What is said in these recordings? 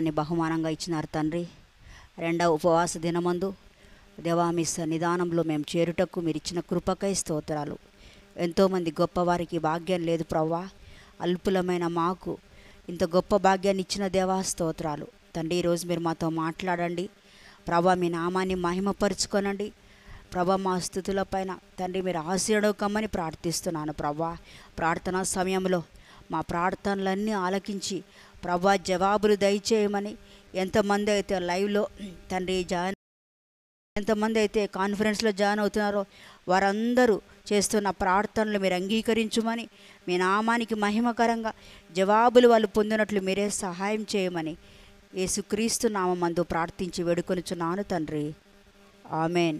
క్షమాపణని బహుమానంగా ఇచ్చినారు తండ్రి రెండవ ఉపవాస దినమందు దేవా మీ సన్నిధానంలో మేము చేరుటకు మీరు ఇచ్చిన కృపకై స్తోత్రాలు ఎంతోమంది గొప్పవారికి భాగ్యం లేదు ప్రవ్వా అల్పులమైన మాకు ఇంత గొప్ప భాగ్యాన్ని ఇచ్చిన దేవా స్తోత్రాలు తండ్రి ఈరోజు మీరు మాతో మాట్లాడండి ప్రభా మీ నామాన్ని మహిమపరుచుకొనండి ప్రభా మా స్థుతులపైన తండ్రి మీరు ఆశీర్వకమ్మని ప్రార్థిస్తున్నాను ప్రభా ప్రార్థనా సమయంలో మా ప్రార్థనలన్నీ ఆలకించి ప్రభా జవాబులు దయచేయమని ఎంతమంది అయితే లైవ్లో తండ్రి జాయిన్ ఎంతమంది అయితే కాన్ఫరెన్స్లో జాయిన్ అవుతున్నారో వారందరూ చేస్తున్న ప్రార్థనలు మీరు అంగీకరించుమని మీ నామానికి మహిమకరంగా జవాబులు వాళ్ళు పొందినట్లు మీరే సహాయం చేయమని యేసుక్రీస్తు నామందు ప్రార్థించి వేడుకొనుచున్నాను తండ్రి ఆమెన్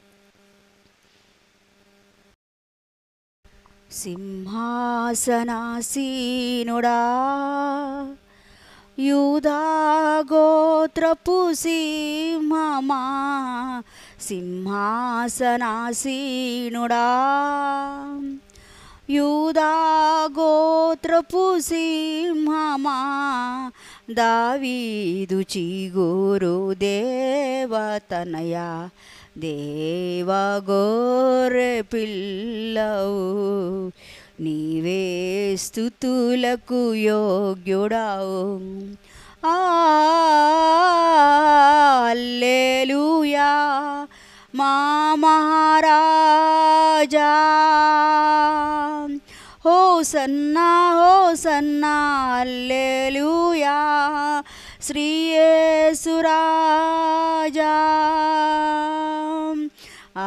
సింహాసనాసీనుడా యూదాగోత్రపు సింహమా సింహాసనాసీనుడా యూదాగోత్రపు సింహమా దావీదు చిగురు దేవతనయ దేవగోరె పిల్లవు నీవే స్థుతులకు యోగ్యుడావు అల్లేలుయా మా మహారాజా హో సన్నా హో సన్నా అల్లేలుయా శ్రీయేసురాజా ఆ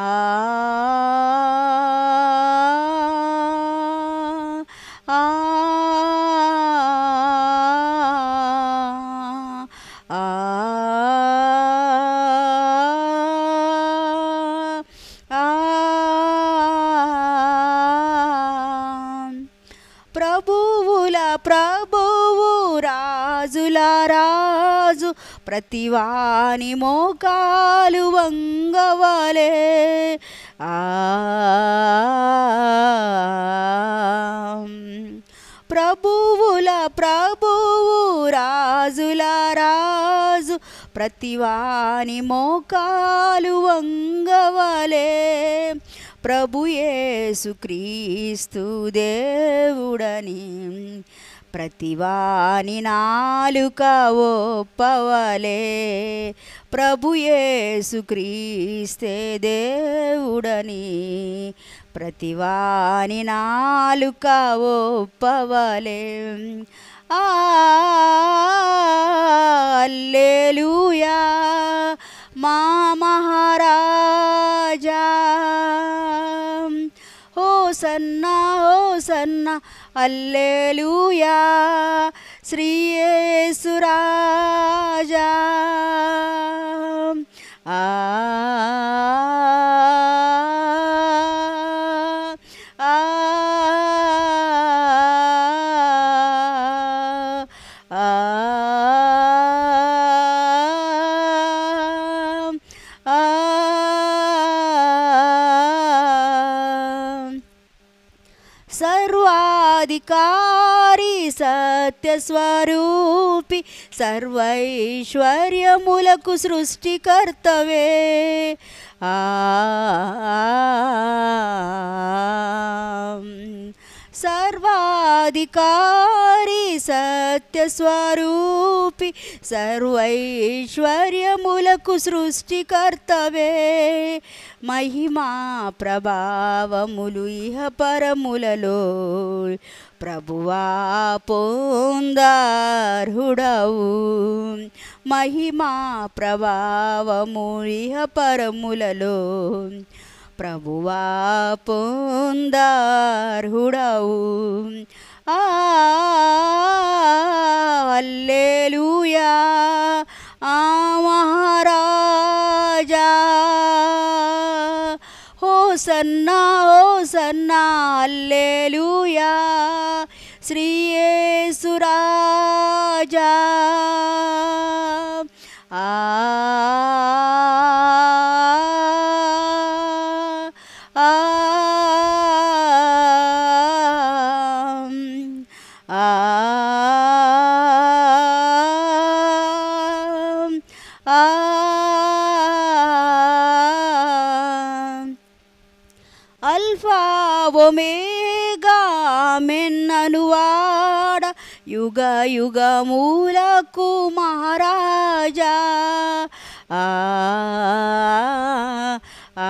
ఆ ఆ ప్రభువుల ప్రభువు రాజుల రాజు ప్రతివాని మోకాలు వంగవలే ఆ ప్రభువుల ప్రభువు రాజుల రాజు ప్రతివాని మోకాలు వంగవలే ప్రభు యేసుక్రీస్తు దేవుడని ప్రతివాని నాలుక ఒప్పవలే ప్రభు యేసుక్రీస్తే దేవుడని ప్రతివాని నాలుక ఒప్పవలే ఆ అల్లేలుయా మా మహారాజా ఓ సన్నా ఓ సన్నా అల్లేలుయా శ్రీయేసురాజా ఆ ఆ ఆ ఆ సర్వాధికారి సత్యస్వరూపి సర్వైశ్వర్యములకు సృష్టికర్తవే ఆ సర్వాధికారి సత్యస్వరూపి సర్వైశ్వర్యములకు సృష్టికర్తవే మహిమా ప్రభావములు ఇహ పరములలో ప్రభువా పొందార్హుడవు మహిమా ప్రభావము ఇహ పరములలో ప్రభువా పొందార్హుడవు ఆ అల్లేలుయా ఆ మహారాజా ఓ సన్నా ఓ సన్నా అల్లేలుయా శ్రీయేసురాజా ఆ ఆ ఆ ఆ అల్ఫా ఒమేగా మెన్ననువాడ యుగ యుగ మూలకు మహారాజా ఆ ఆ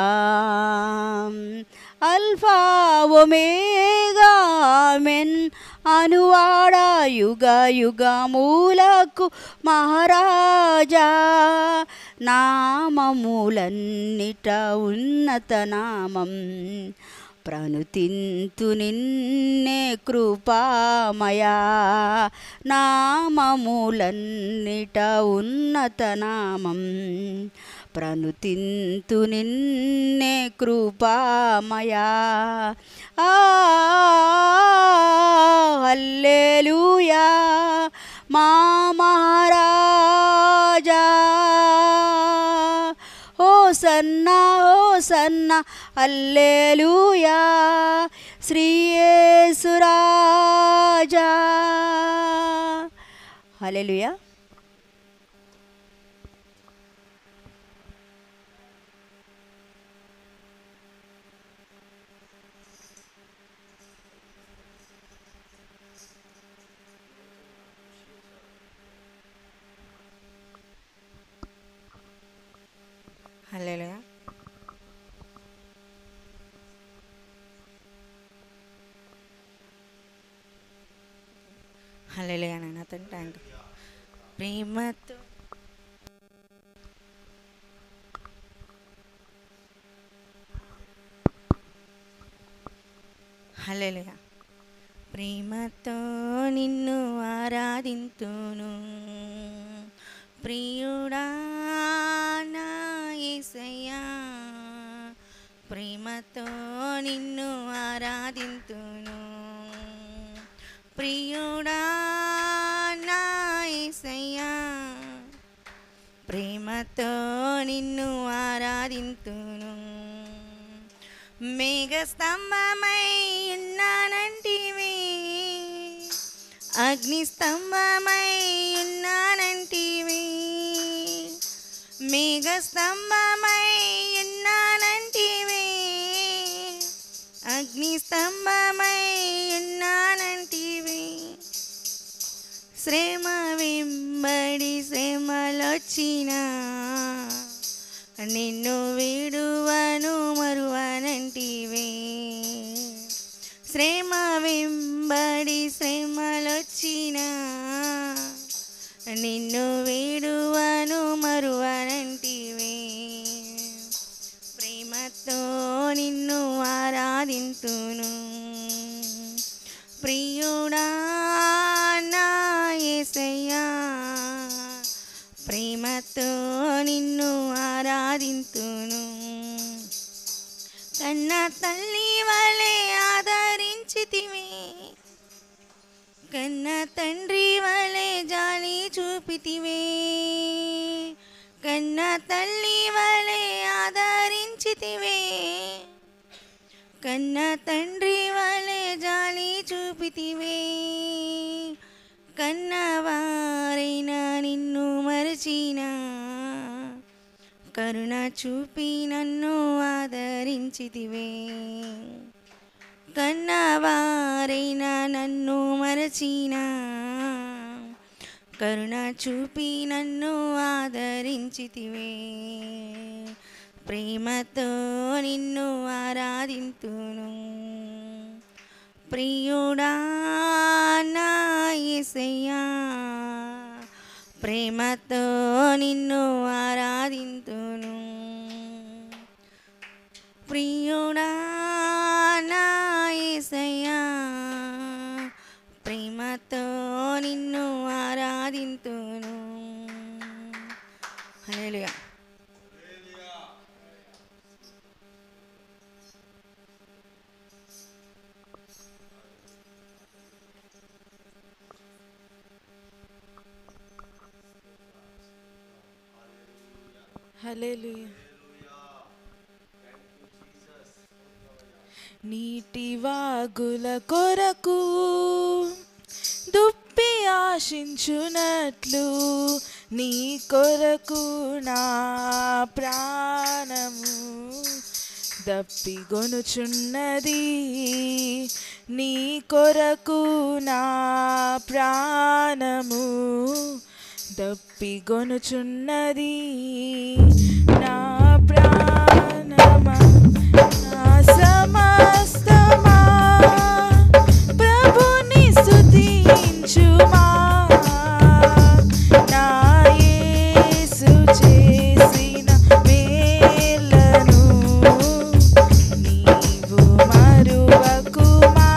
అల్ఫా ఒమేగా మెన్ అనువాడ యుగ యుగ మూలకు మహారాజా నామములన్నిట ఉన్నత నామం ప్రణుతింతు నిన్నే కృపామయా నామములన్నిట ఉన్నత నామం ప్రణుతింతు నిన్నే కృపామయా ఆ హల్లెలూయా మా మహారాజా ఓ సన్నా ఓ సన్నా అల్లేలుయా శ్రీయేసురాజా హల్లెలూయా హల్లెలూయా హల్లెలూయా నాయన తండ్రి థ్యాంక్ యూ ప్రేమతో హల్లెలూయా ప్రేమతో నిన్ను ఆరాధింతును ప్రియుడా నా యేసయ్యా ప్రేమతో నిన్ను ఆరాధింతును ప్రియుడా నా యేసయ్యా ప్రేమతో నిన్ను ఆరాధింతును మేఘస్తంభమై ఉన్నానంటివి అగ్నిస్తంభమై ఉన్నానంటివి మేఘస్తంభమై ఉన్నానంటివి అగ్నిస్తంభమై ఉన్నానంటివి శ్రమ వెంబడి శ్రమలొచ్చినా నిన్ను విడువను మరువనంటివే శ్రమ వెంబడి శ్రమలొచ్చినా నిన్ను విడువను మరువనంటివే ప్రేమతో నిన్ను ఆరాధింతును ప్రియుడా నా యేసయ్యా ప్రేమతో నిన్ను ఆరాధింతును కన్న తల్లి వలె ఆదరించితివి కన్న తండ్రి వలె జాలి చూపితివే కన్న తల్లి వలె ఆదరించితివే కన్న తండ్రి వలె జాలి చూపితివే కన్నవారైన నిన్ను మరచిన కరుణ చూపి నన్ను ఆదరించితివే కన్నవారైన నన్ను మరచిన కరుణ చూపి నన్ను ఆదరించితివే ప్రేమతో నిన్ను ఆరాధింతును ప్రియుడా నా యేసయ్యా ప్రేమతో నిన్ను ఆరాధింతును ప్రియుడా నా యేసయ్యా ప్రేమతో నిన్ను ఆరాధింతును హల్లెలూయా హల్లెలూయా నీటి వాగుల కొరకు దుప్పి ఆశించునట్లు నీ కొరకు నా ప్రాణము దప్పిగొనుచున్నది నీ కొరకు నా ప్రాణము దప్పిగొనుచున్నది నా ప్రాణమా నా సమస్తమా ప్రభుని స్తుతించుమా నా యేసు చేసిన మేలను నీవు మరువకుమా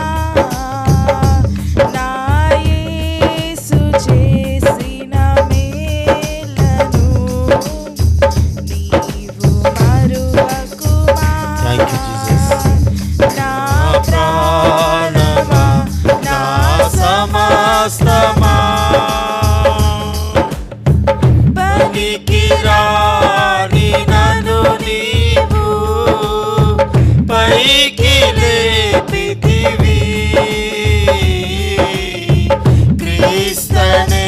నా యేసు చేసిన మేలను నీవు మరువకుమా Thank you, Jesus. నా ప్రాణమా నా సమస్తమా పనికి రాని నన్ను నీవు పైకి లేపితివి క్రీస్తనే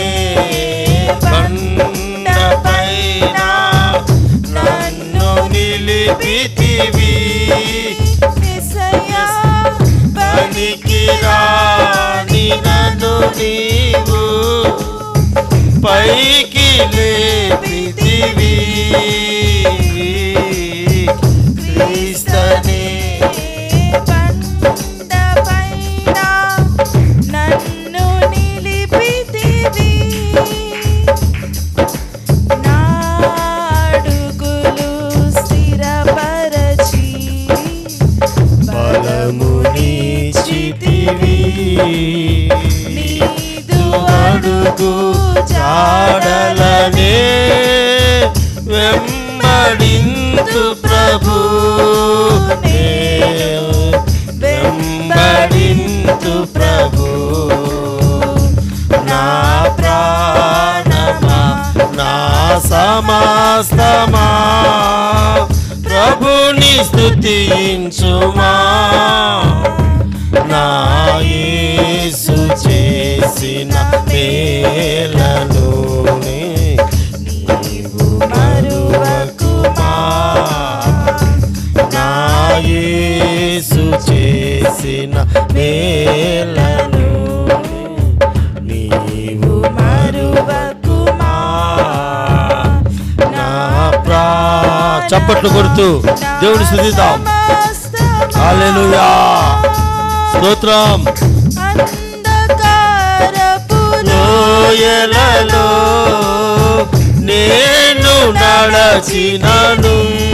బండపైన నన్ను నిలిపితివి యేసయ్యా పనికి రాని నన్ను నీవు పైకి లేపితివి క్రీస్తనే బండపైన నన్ను నిలిపితివి నా అడుగులు స్థిరపరచి బలమునిచితివి నీదు అడుగు చాడలనే వెంబడింతు ప్రభు వెంబడింతు ప్రభు నా ప్రాణమా నా సమస్తమా ప్రభుని స్తుతించుమా నా యేసు చేసిన మేలను నీవు మరువకుమా నా యేసు చేసిన మేలను నీవు మరువకుమా నా ప్రా చప్పట్లు కొడుతూ దేవుని స్థుతిద్దాం హల్లెలూయా స్తోత్రం అంధకారపులో లోయలలో నేను నడచినను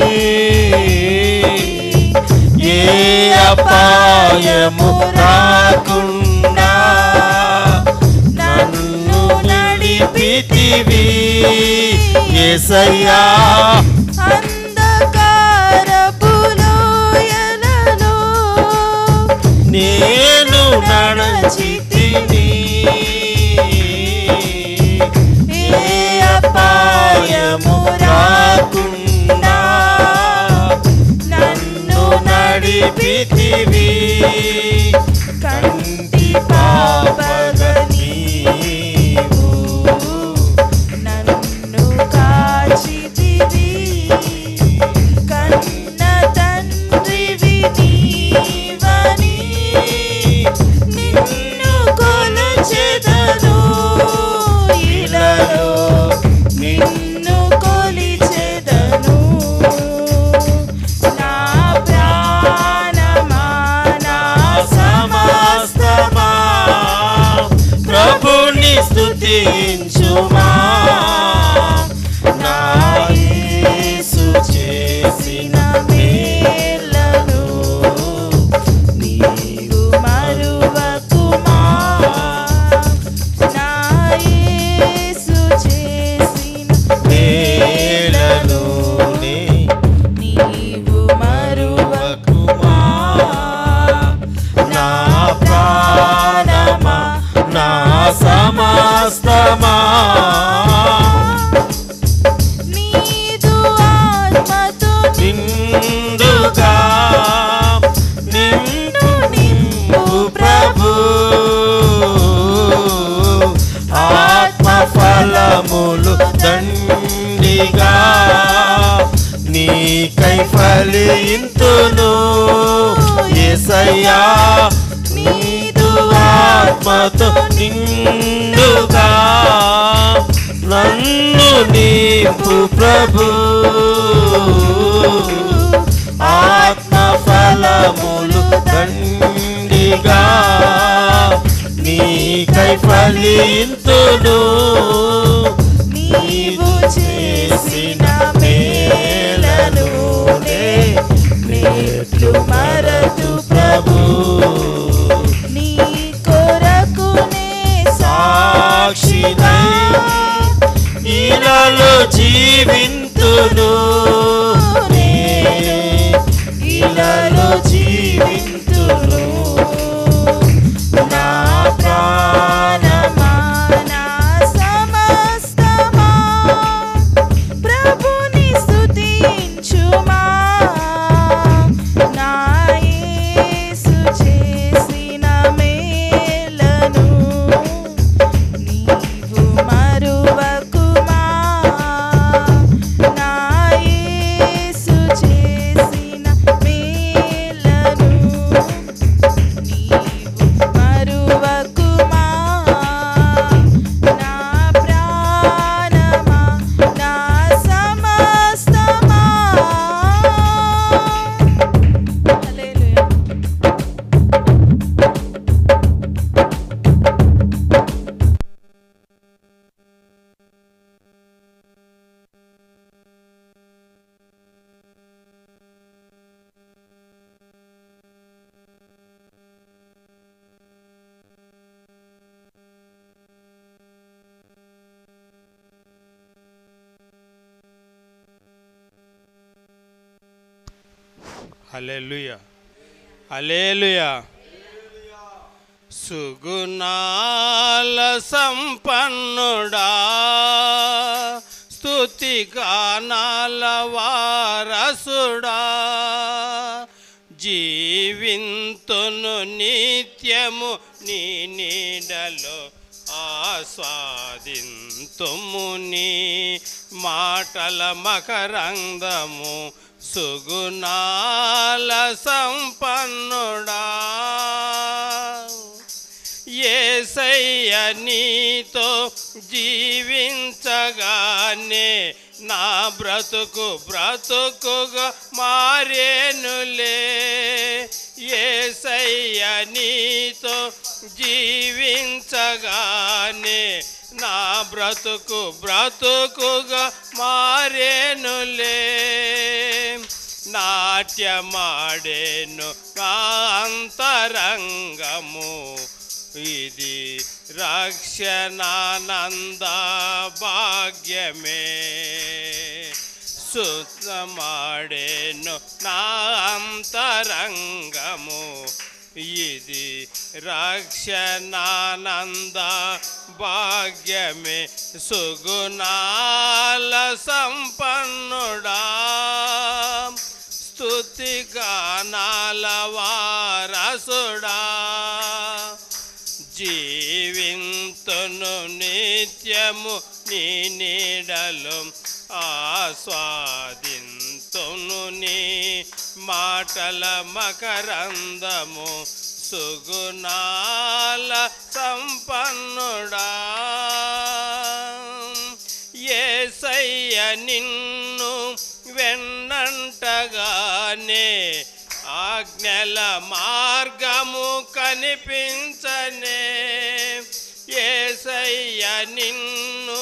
ఏ అపాయము రాకుండా నన్ను నడిపితివి ఏసయ్యా అంధకారపులోయలలో నేను నడచితిని ఏ అపాయము రాకుండా నన్ను నడిపితివి కంటి పాపగ నీవు నన్ను కాచితివి కన్న తండ్రివి నీవని నిన్ను కొల దండిగా నీకై ఫలింతును ఏసయ్యా నీదు ఆత్మతో నిండుగా నన్ను నీపు ప్రభు ఆత్మ ఫలములు దండిగా నీకై ఫలింతును నీవు చేసిన మేలనునే మేట్లు మరతు ప్రభు నీ కొరకునే సాక్షినై ఇలాలో జీవింతును నే ఇలాలో జీవింతును నా ప్రాణమా నా సమస్తమా ప్రభుని స్తుతించుమా నా యేసు చేసిన మేలను నీవు మరువకుమా నా యేసు చేసిన మేలను నీవు మరువకుమా నా ప్రాణమా నా సమస్తమా హల్లెలూయా హల్లెలూయా హల్లెలూయా సుగుణాల సంపన్నుడా స్తుతి గానాల వారసుడా జీవింతును నిత్యము నీ నీడలో ఆస్వాదింతుము నీ మాటల మకరందము సుగుణాల సంపన్నుడా ఏసయ్య నీతో జీవించగానే నా బ్రతుకు బ్రతుకుగా మారేనులే ఏసయ్య నీతో జీవించగానే నా బ్రతుకు బ్రతుకుగా మారేనులే నాట్యమాడేను నా అంతరంగము ఇది రక్షణానంద భాగ్యమే సుతమాడేను నా అంతరంగము ఇది రక్షణానంద భాగ్యమే సుగుణాల సంపన్నుడా స్తుతి గానాల వారసుడా జీవింతును నిత్యము నీ నీడలు ఆస్వాదింతును నీ మాటల మకరందము సుగుణాల సంపన్నుడా ఏసయ్య నిన్ను వెన్నంటగానే ఆజ్ఞల మార్గము కనిపించనే ఏసయ్య నిన్ను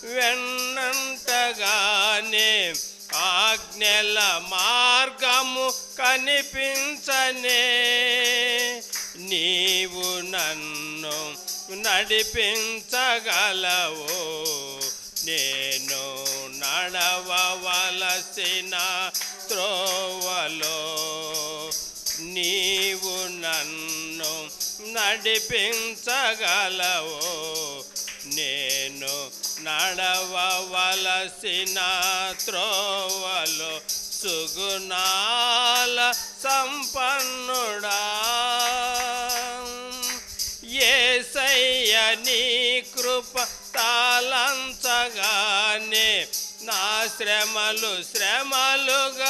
వెన్నంటగానే ఆజ్ఞల మార్గము కనిపించనే నీవు నన్ను నడిపించగలవు నేను నడవవలసిన త్రోవలో నీవు నన్ను నడిపించగలవు నేను నడవవలసిన త్రోవలో సుగుణాల సంపన్నుడా ఏసయ్య నీ కృప తా తాళంచగానే నా శ్రమలు శ్రమలుగా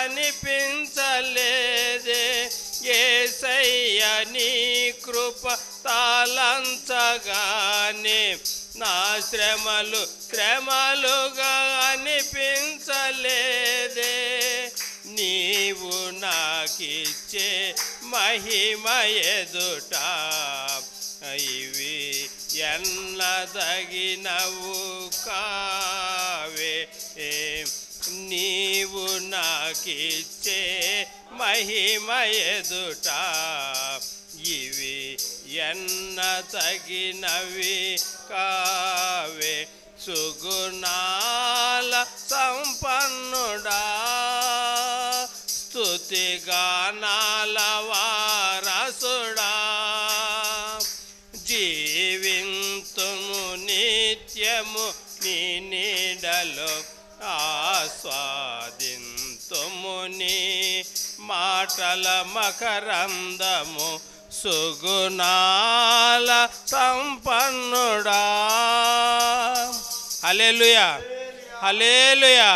అనిపించలేదే ఏసయ్య నీ కృప తాళంచగానే నా శ్రమలు శ్రమలుగా అనిపించలేదే నీవు నాకిచ్చే మహిమ ఎదుట ఇవి ఎన్నదగినవు కావే నీవు నాకిచ్చే మహిమ ఎదుట ఇవి ఎన్న తగినవి కావే సుగుణాల సంపన్నుడా స్తుతి గానాల వారసుడా జీవింతుము నిత్యము నీ నీడలో ఆస్వాదింతుము నీ మాటల మకరందము సుగుణాల సంపన్నుడా హలేలుయా హలేలుయా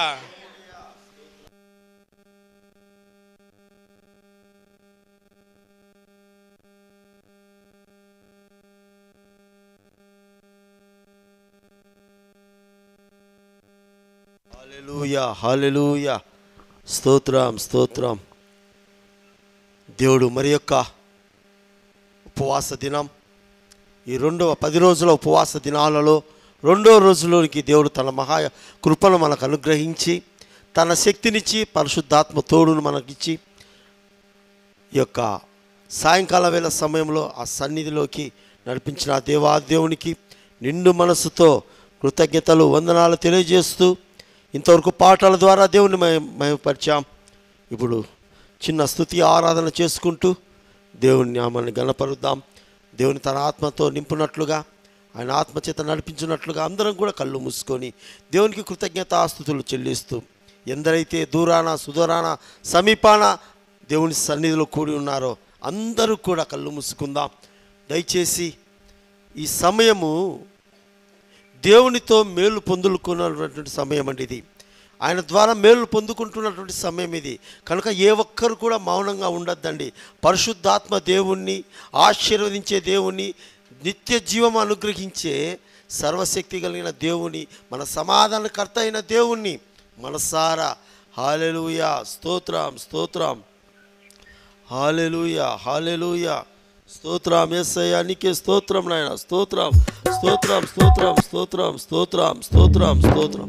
హాలెలూయా హాలెలూయా స్తోత్రం స్తోత్రం దేవుడు మరి యొక్క ఉపవాస దినం ఈ రెండవ పది రోజుల ఉపవాస దినాలలో రెండో రోజులోనికి దేవుడు తన మహా కృపను మనకు అనుగ్రహించి తన శక్తినిచ్చి పరిశుద్ధాత్మ తోడును మనకిచ్చి ఈ యొక్క సాయంకాల వేళ సమయంలో ఆ సన్నిధిలోకి నడిపించిన ఆ దేవాదేవునికి నిండు మనసుతో కృతజ్ఞతలు వందనాలు తెలియజేస్తూ ఇంతవరకు పాటల ద్వారా దేవుని మయ మయపరిచాం ఇప్పుడు చిన్న స్థుతి ఆరాధన చేసుకుంటూ దేవుని నామాన్ని గణపరుద్దాం దేవుని తన ఆత్మతో నింపునట్లుగా ఆయన ఆత్మచేత నడిపించినట్లుగా అందరం కూడా కళ్ళు మూసుకొని దేవునికి కృతజ్ఞతాస్థుతులు చెల్లిస్తూ ఎందరైతే దూరాన సుదూరాన సమీపాన దేవుని సన్నిధిలో కూడి ఉన్నారో అందరూ కూడా కళ్ళు మూసుకుందాం దయచేసి ఈ సమయము దేవునితో మేలు పొందుకున్నటువంటి సమయం అండి ఇది ఆయన ద్వారా మేలు పొందుకుంటున్నటువంటి సమయం ఇది కనుక ఏ ఒక్కరు కూడా మౌనంగా ఉండొద్దండి పరిశుద్ధాత్మ దేవుణ్ణి ఆశీర్వదించే దేవుణ్ణి నిత్య జీవం అనుగ్రహించే సర్వశక్తి కలిగిన దేవుని మన సమాధానకర్త అయిన దేవుణ్ణి మనసారా హాలెలుయా స్తోత్రం స్తోత్రం హాలెలుయా హాలెలుయా స్తోత్రం ఎస్ఐయా నీకే స్తోత్రం నాయన స్తోత్రం స్తోత్రం స్తోత్రం స్తోత్రం స్తోత్రం స్తోత్రం స్తోత్రం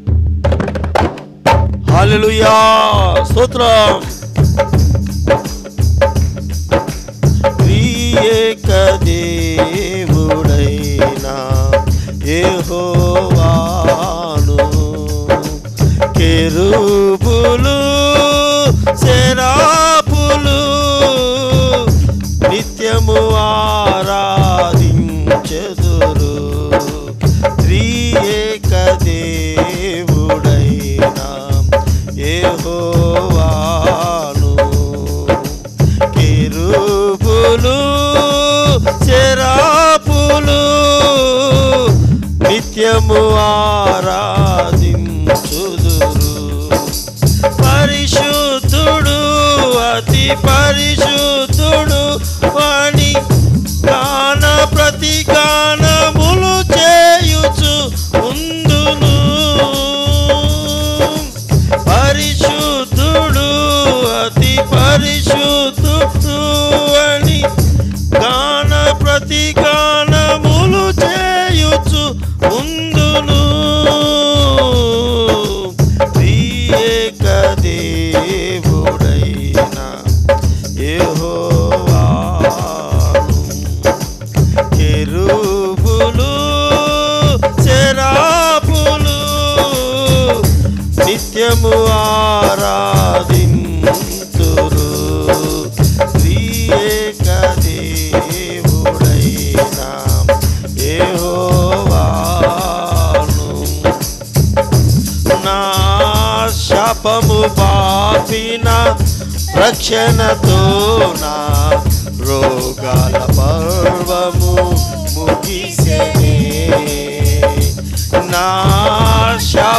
హాలెలుయా స్తోత్రం ప్రియేక దేవుడైనా యెహోవాను కెరూబులు సెరాపులు నిత్యము ఆరాధించెదురు త్రియేక దేవుడైనా యెహోవాను కెరూబులు చెరాపులు నిత్యము ఆరాధించుదురు పరిశుద్ధుడు అతి పరిశుద్ధుడు వాణి గాన ప్రతి గానములు చేయుచు ఉందును పరిశుద్ధుడు అతి పరిశుద్ధుడు అని గాన ప్రతి గానములు చేయుచు ఉందును త్రియేక దేవుడైన యెహోవాను కెరూబులు చెరాపులు నిత్యము ఆరాధింతురు త్రియేక దేవుడైన యెహోవాను నా శాపము పాపిన రక్షణతో నా రోగాల పర్వము ముగిసెనే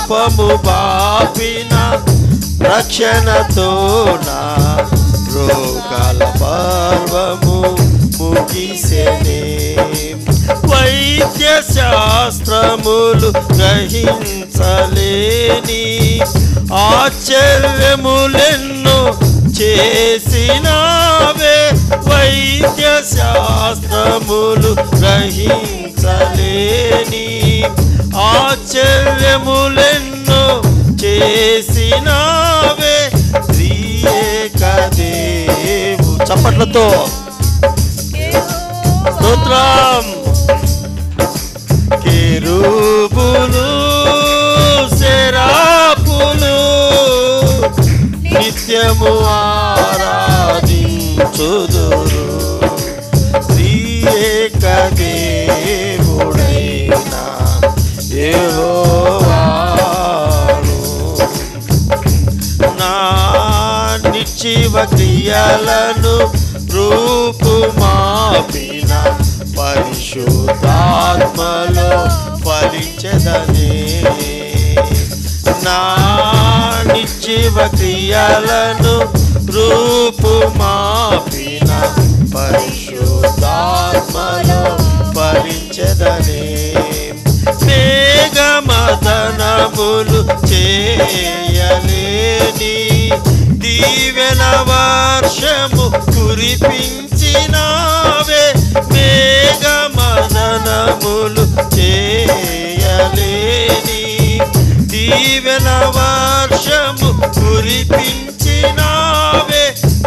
శాపము బాపిన రక్షణతో నా రోగాల పర్వము ముగిసెనే వైద్య శాస్త్రములు గ్రహించలేని ఆశ్చర్యములెన్నో చేసినావే వైద్య శాస్త్రములు గ్రహించలేని ఆశ్చర్యములెన్నో చేసినావే శ్రీయేకదేవు చప్పట్లతో స్తోత్రం కెరూబులు శరాపులు నిత్యము ఆరాధించుదురు శ్రీయేకదేవుడైన యెహోవాను నా నిశ్చివ క్రియలను రూపుమాపిన పరిశుద్ధాత్మలో ఫలించదనే నా నిశ్చివ క్రియలను రూపుమాపిన పరిశుద్ధాత్మలో ఫలించదనే మేఘమదనములు చేయలేని దీవెన వర్షము కురిపించినావే మేఘమదనములు చేయలేని దీవెన వర్షము కురిపించినావే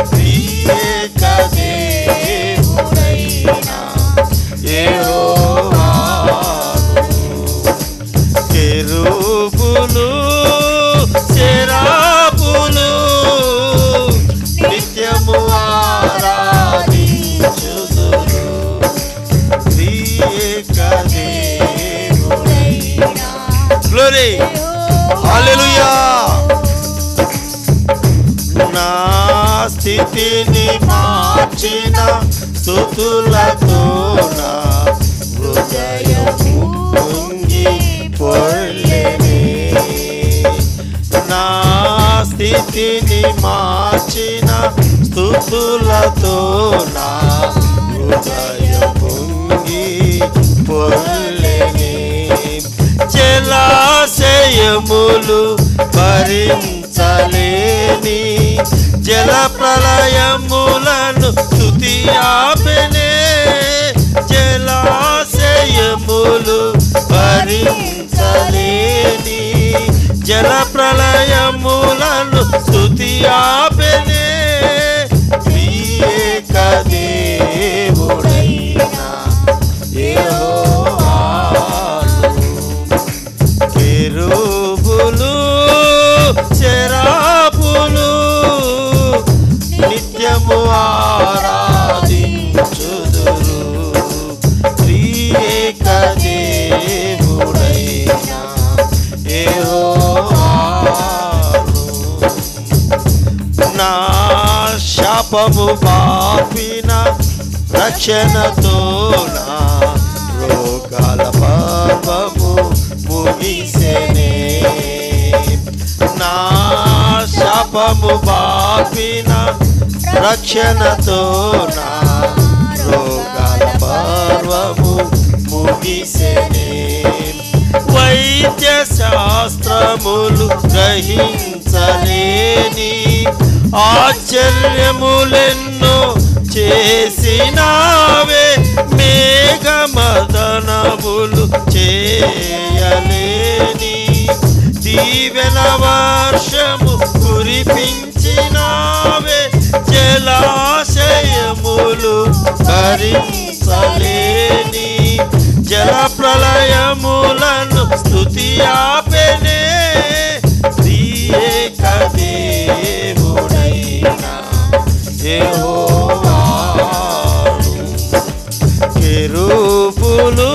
ప్రియకదేవుడైనా యెహోవాను కెరూబులు శరాపులు నిత్యము ఆరాధించుదురు గ్లోరీ హల్లెలూయా నా స్థితిని మార్చిన స్థుతులతో నా హృదయము పొంగి పొర్లేనే నా స్థితిని మార్చిన స్థుతులతో నా హృదయం పొంగి పొర్లేనే జలాశయములు భరించలేని జల ప్రళయములను తుతి ఆపెనే జలాశయములు భరించలేని జల ప్రళయములను స్తుతి ఆపెనే ప్రియకదేవుడైనా యెహోవాను కెరూబులు శరాపులు నిత్యము ఆరాధించుదురు శ్రీయేకదేవుడైన యెహోవాను నా శాపము పాపిన రక్షణతో నా రోగాల పాపము ముగిసెనే నా శాపము పాపిన రక్షణతో నా రోగాల పర్వము ముగిసెనే వైద్య శాస్త్రములు గ్రహించలేని ఆశ్చర్యములెన్నో చేసినావే మేఘమదనములు చేయలేని దీవెన వర్షము కురిపించినావే జలాశయములు భరించలేని జల ప్రళయములను స్తుతి ఆపెనే దేవుడైనా యెహోవాను కెరూబులు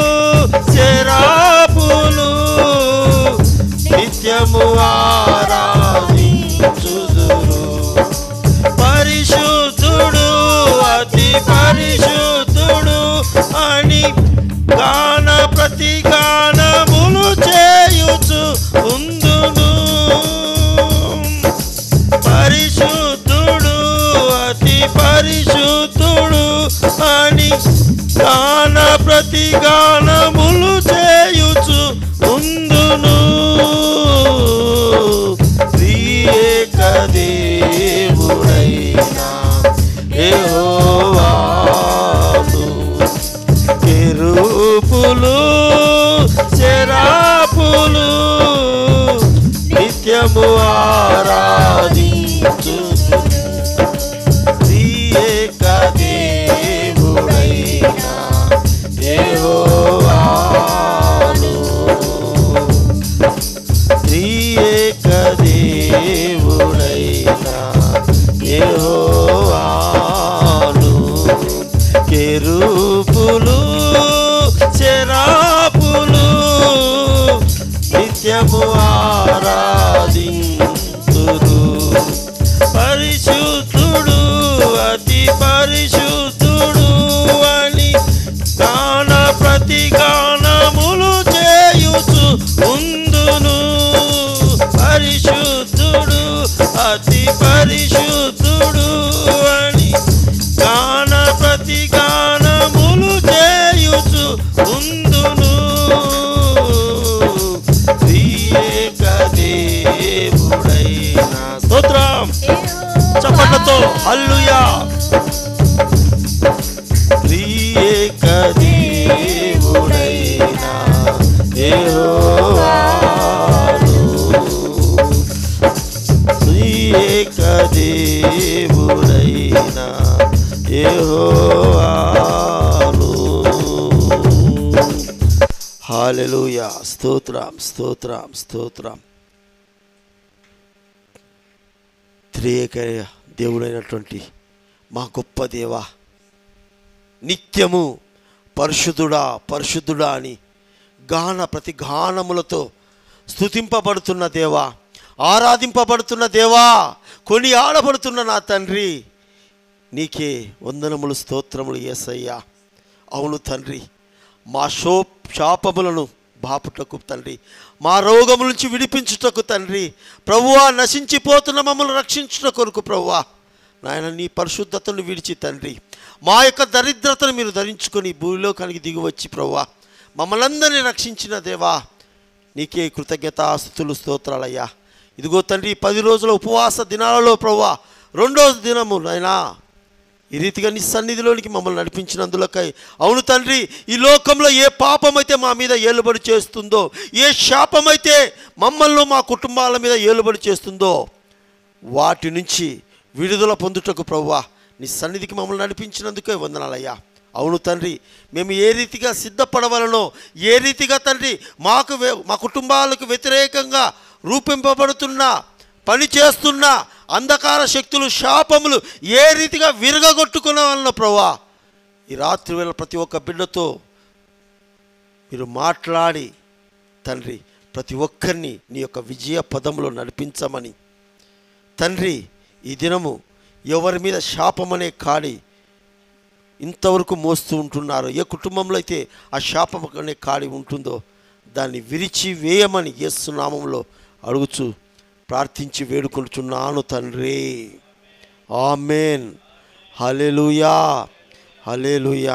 శరాపులు నిత్యము ఆరాధించుదురు పరిశుద్ధుడు అతి పరిశుద్ధుడు అని గాన ప్రతి గానములు చేయుచు ఆరాధింతురు పరిశుద్ధుడు అతి పరిశుద్ధుడు అని గాన ప్రతి గానములు చేయుచు ఉందును పరిశుద్ధుడు అతి పరిశుద్ధుడు అని గాన ప్రతి గానములు చేయుచు ఉందును త్రియేక దేవుడైన స్తోత్రం చప్పట్లతో హల్లుయా త్రియేక దేవుడైన యెహోవాను త్రియేక దేవుడైన యెహోవాను హాలెలూయా స్తోత్రం స్తోత్రం స్తోత్రం త్రియేక దేవుడైనటువంటి మా గొప్ప దేవా నిత్యము పరిశుద్ధుడా పరిశుద్ధుడా అని గాన ప్రతి గానములతో స్తుతింపబడుతున్న దేవా ఆరాధింపబడుతున్న దేవా కొని ఆడబడుతున్న నా తండ్రి నీకే వందనములు స్తోత్రములు ఏసయ్యా అవును తండ్రి మా శో శాపములను బాపుటకు తండ్రి మా రోగముల నుంచి విడిపించుటకు తండ్రి ప్రభువా నశించిపోతున్న మమ్మల్ని రక్షించుట కొరకు ప్రభువా నాయన నీ పరిశుద్ధతను విడిచి తండ్రి మా యొక్క దరిద్రతను మీరు ధరించుకొని భూమిలోకానికి దిగివచ్చి ప్రభువా మమ్మల్ని అందరినీ రక్షించిన దేవా నీకే కృతజ్ఞతాస్తుతులు స్తోత్రాలయ్యా ఇదిగో తండ్రి పది రోజుల ఉపవాస దినాలలో ప్రభువా రెండో దినము నాయనా ఈ రీతిగా నీ సన్నిధిలోనికి మమ్మల్ని నడిపించినందులకై అవును తండ్రి ఈ లోకంలో ఏ పాపమైతే మా మీద ఏలుబడి చేస్తుందో ఏ శాపమైతే మమ్మల్ని మా కుటుంబాల మీద ఏలుబడి చేస్తుందో వాటి నుంచి విడుదల పొందుటకు ప్రవ్వా నీ సన్నిధికి మమ్మల్ని నడిపించినందుకే వందనాలయ్యా అవును తండ్రి మేము ఏ రీతిగా సిద్ధపడవలనో ఏ రీతిగా తండ్రి మాకు వే- మా కుటుంబాలకు వ్యతిరేకంగా రూపింపబడుతున్న పని చేస్తున్న అంధకార శక్తులు శాపములు ఏ రీతిగా విరగగొట్టుకున్న వలన ప్రభా ఈ రాత్రి వేళ ప్రతి ఒక్క బిడ్డతో మీరు మాట్లాడి తండ్రి ప్రతి ఒక్కరిని నీ యొక్క విజయ పదంలో నడిపించమని తండ్రి ఈ దినము ఎవరి మీద శాపమనే కాడి ఇంతవరకు మోస్తూ ఉంటున్నారు ఏ కుటుంబంలో అయితే ఆ శాపం అనే కాడి ఉంటుందో దాన్ని విరిచి వేయమని యేసు నామంలో అడుగుచు ప్రార్థించి వేడుకుంటున్నాను తండ్రి ఆమెన్ హలెలుయా హలెలుయా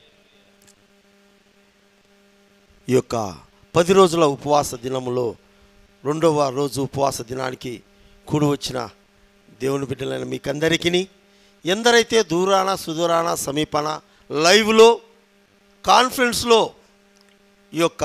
ఈ యొక్క పది రోజుల ఉపవాస దినములో రెండవ రోజు ఉపవాస దినానికి కూడి వచ్చిన దేవుని బిడ్డలైన మీకందరికీ ఎందరైతే దూరాన సుదూరాన సమీపన లైవ్లో కాన్ఫరెన్స్లో ఈ యొక్క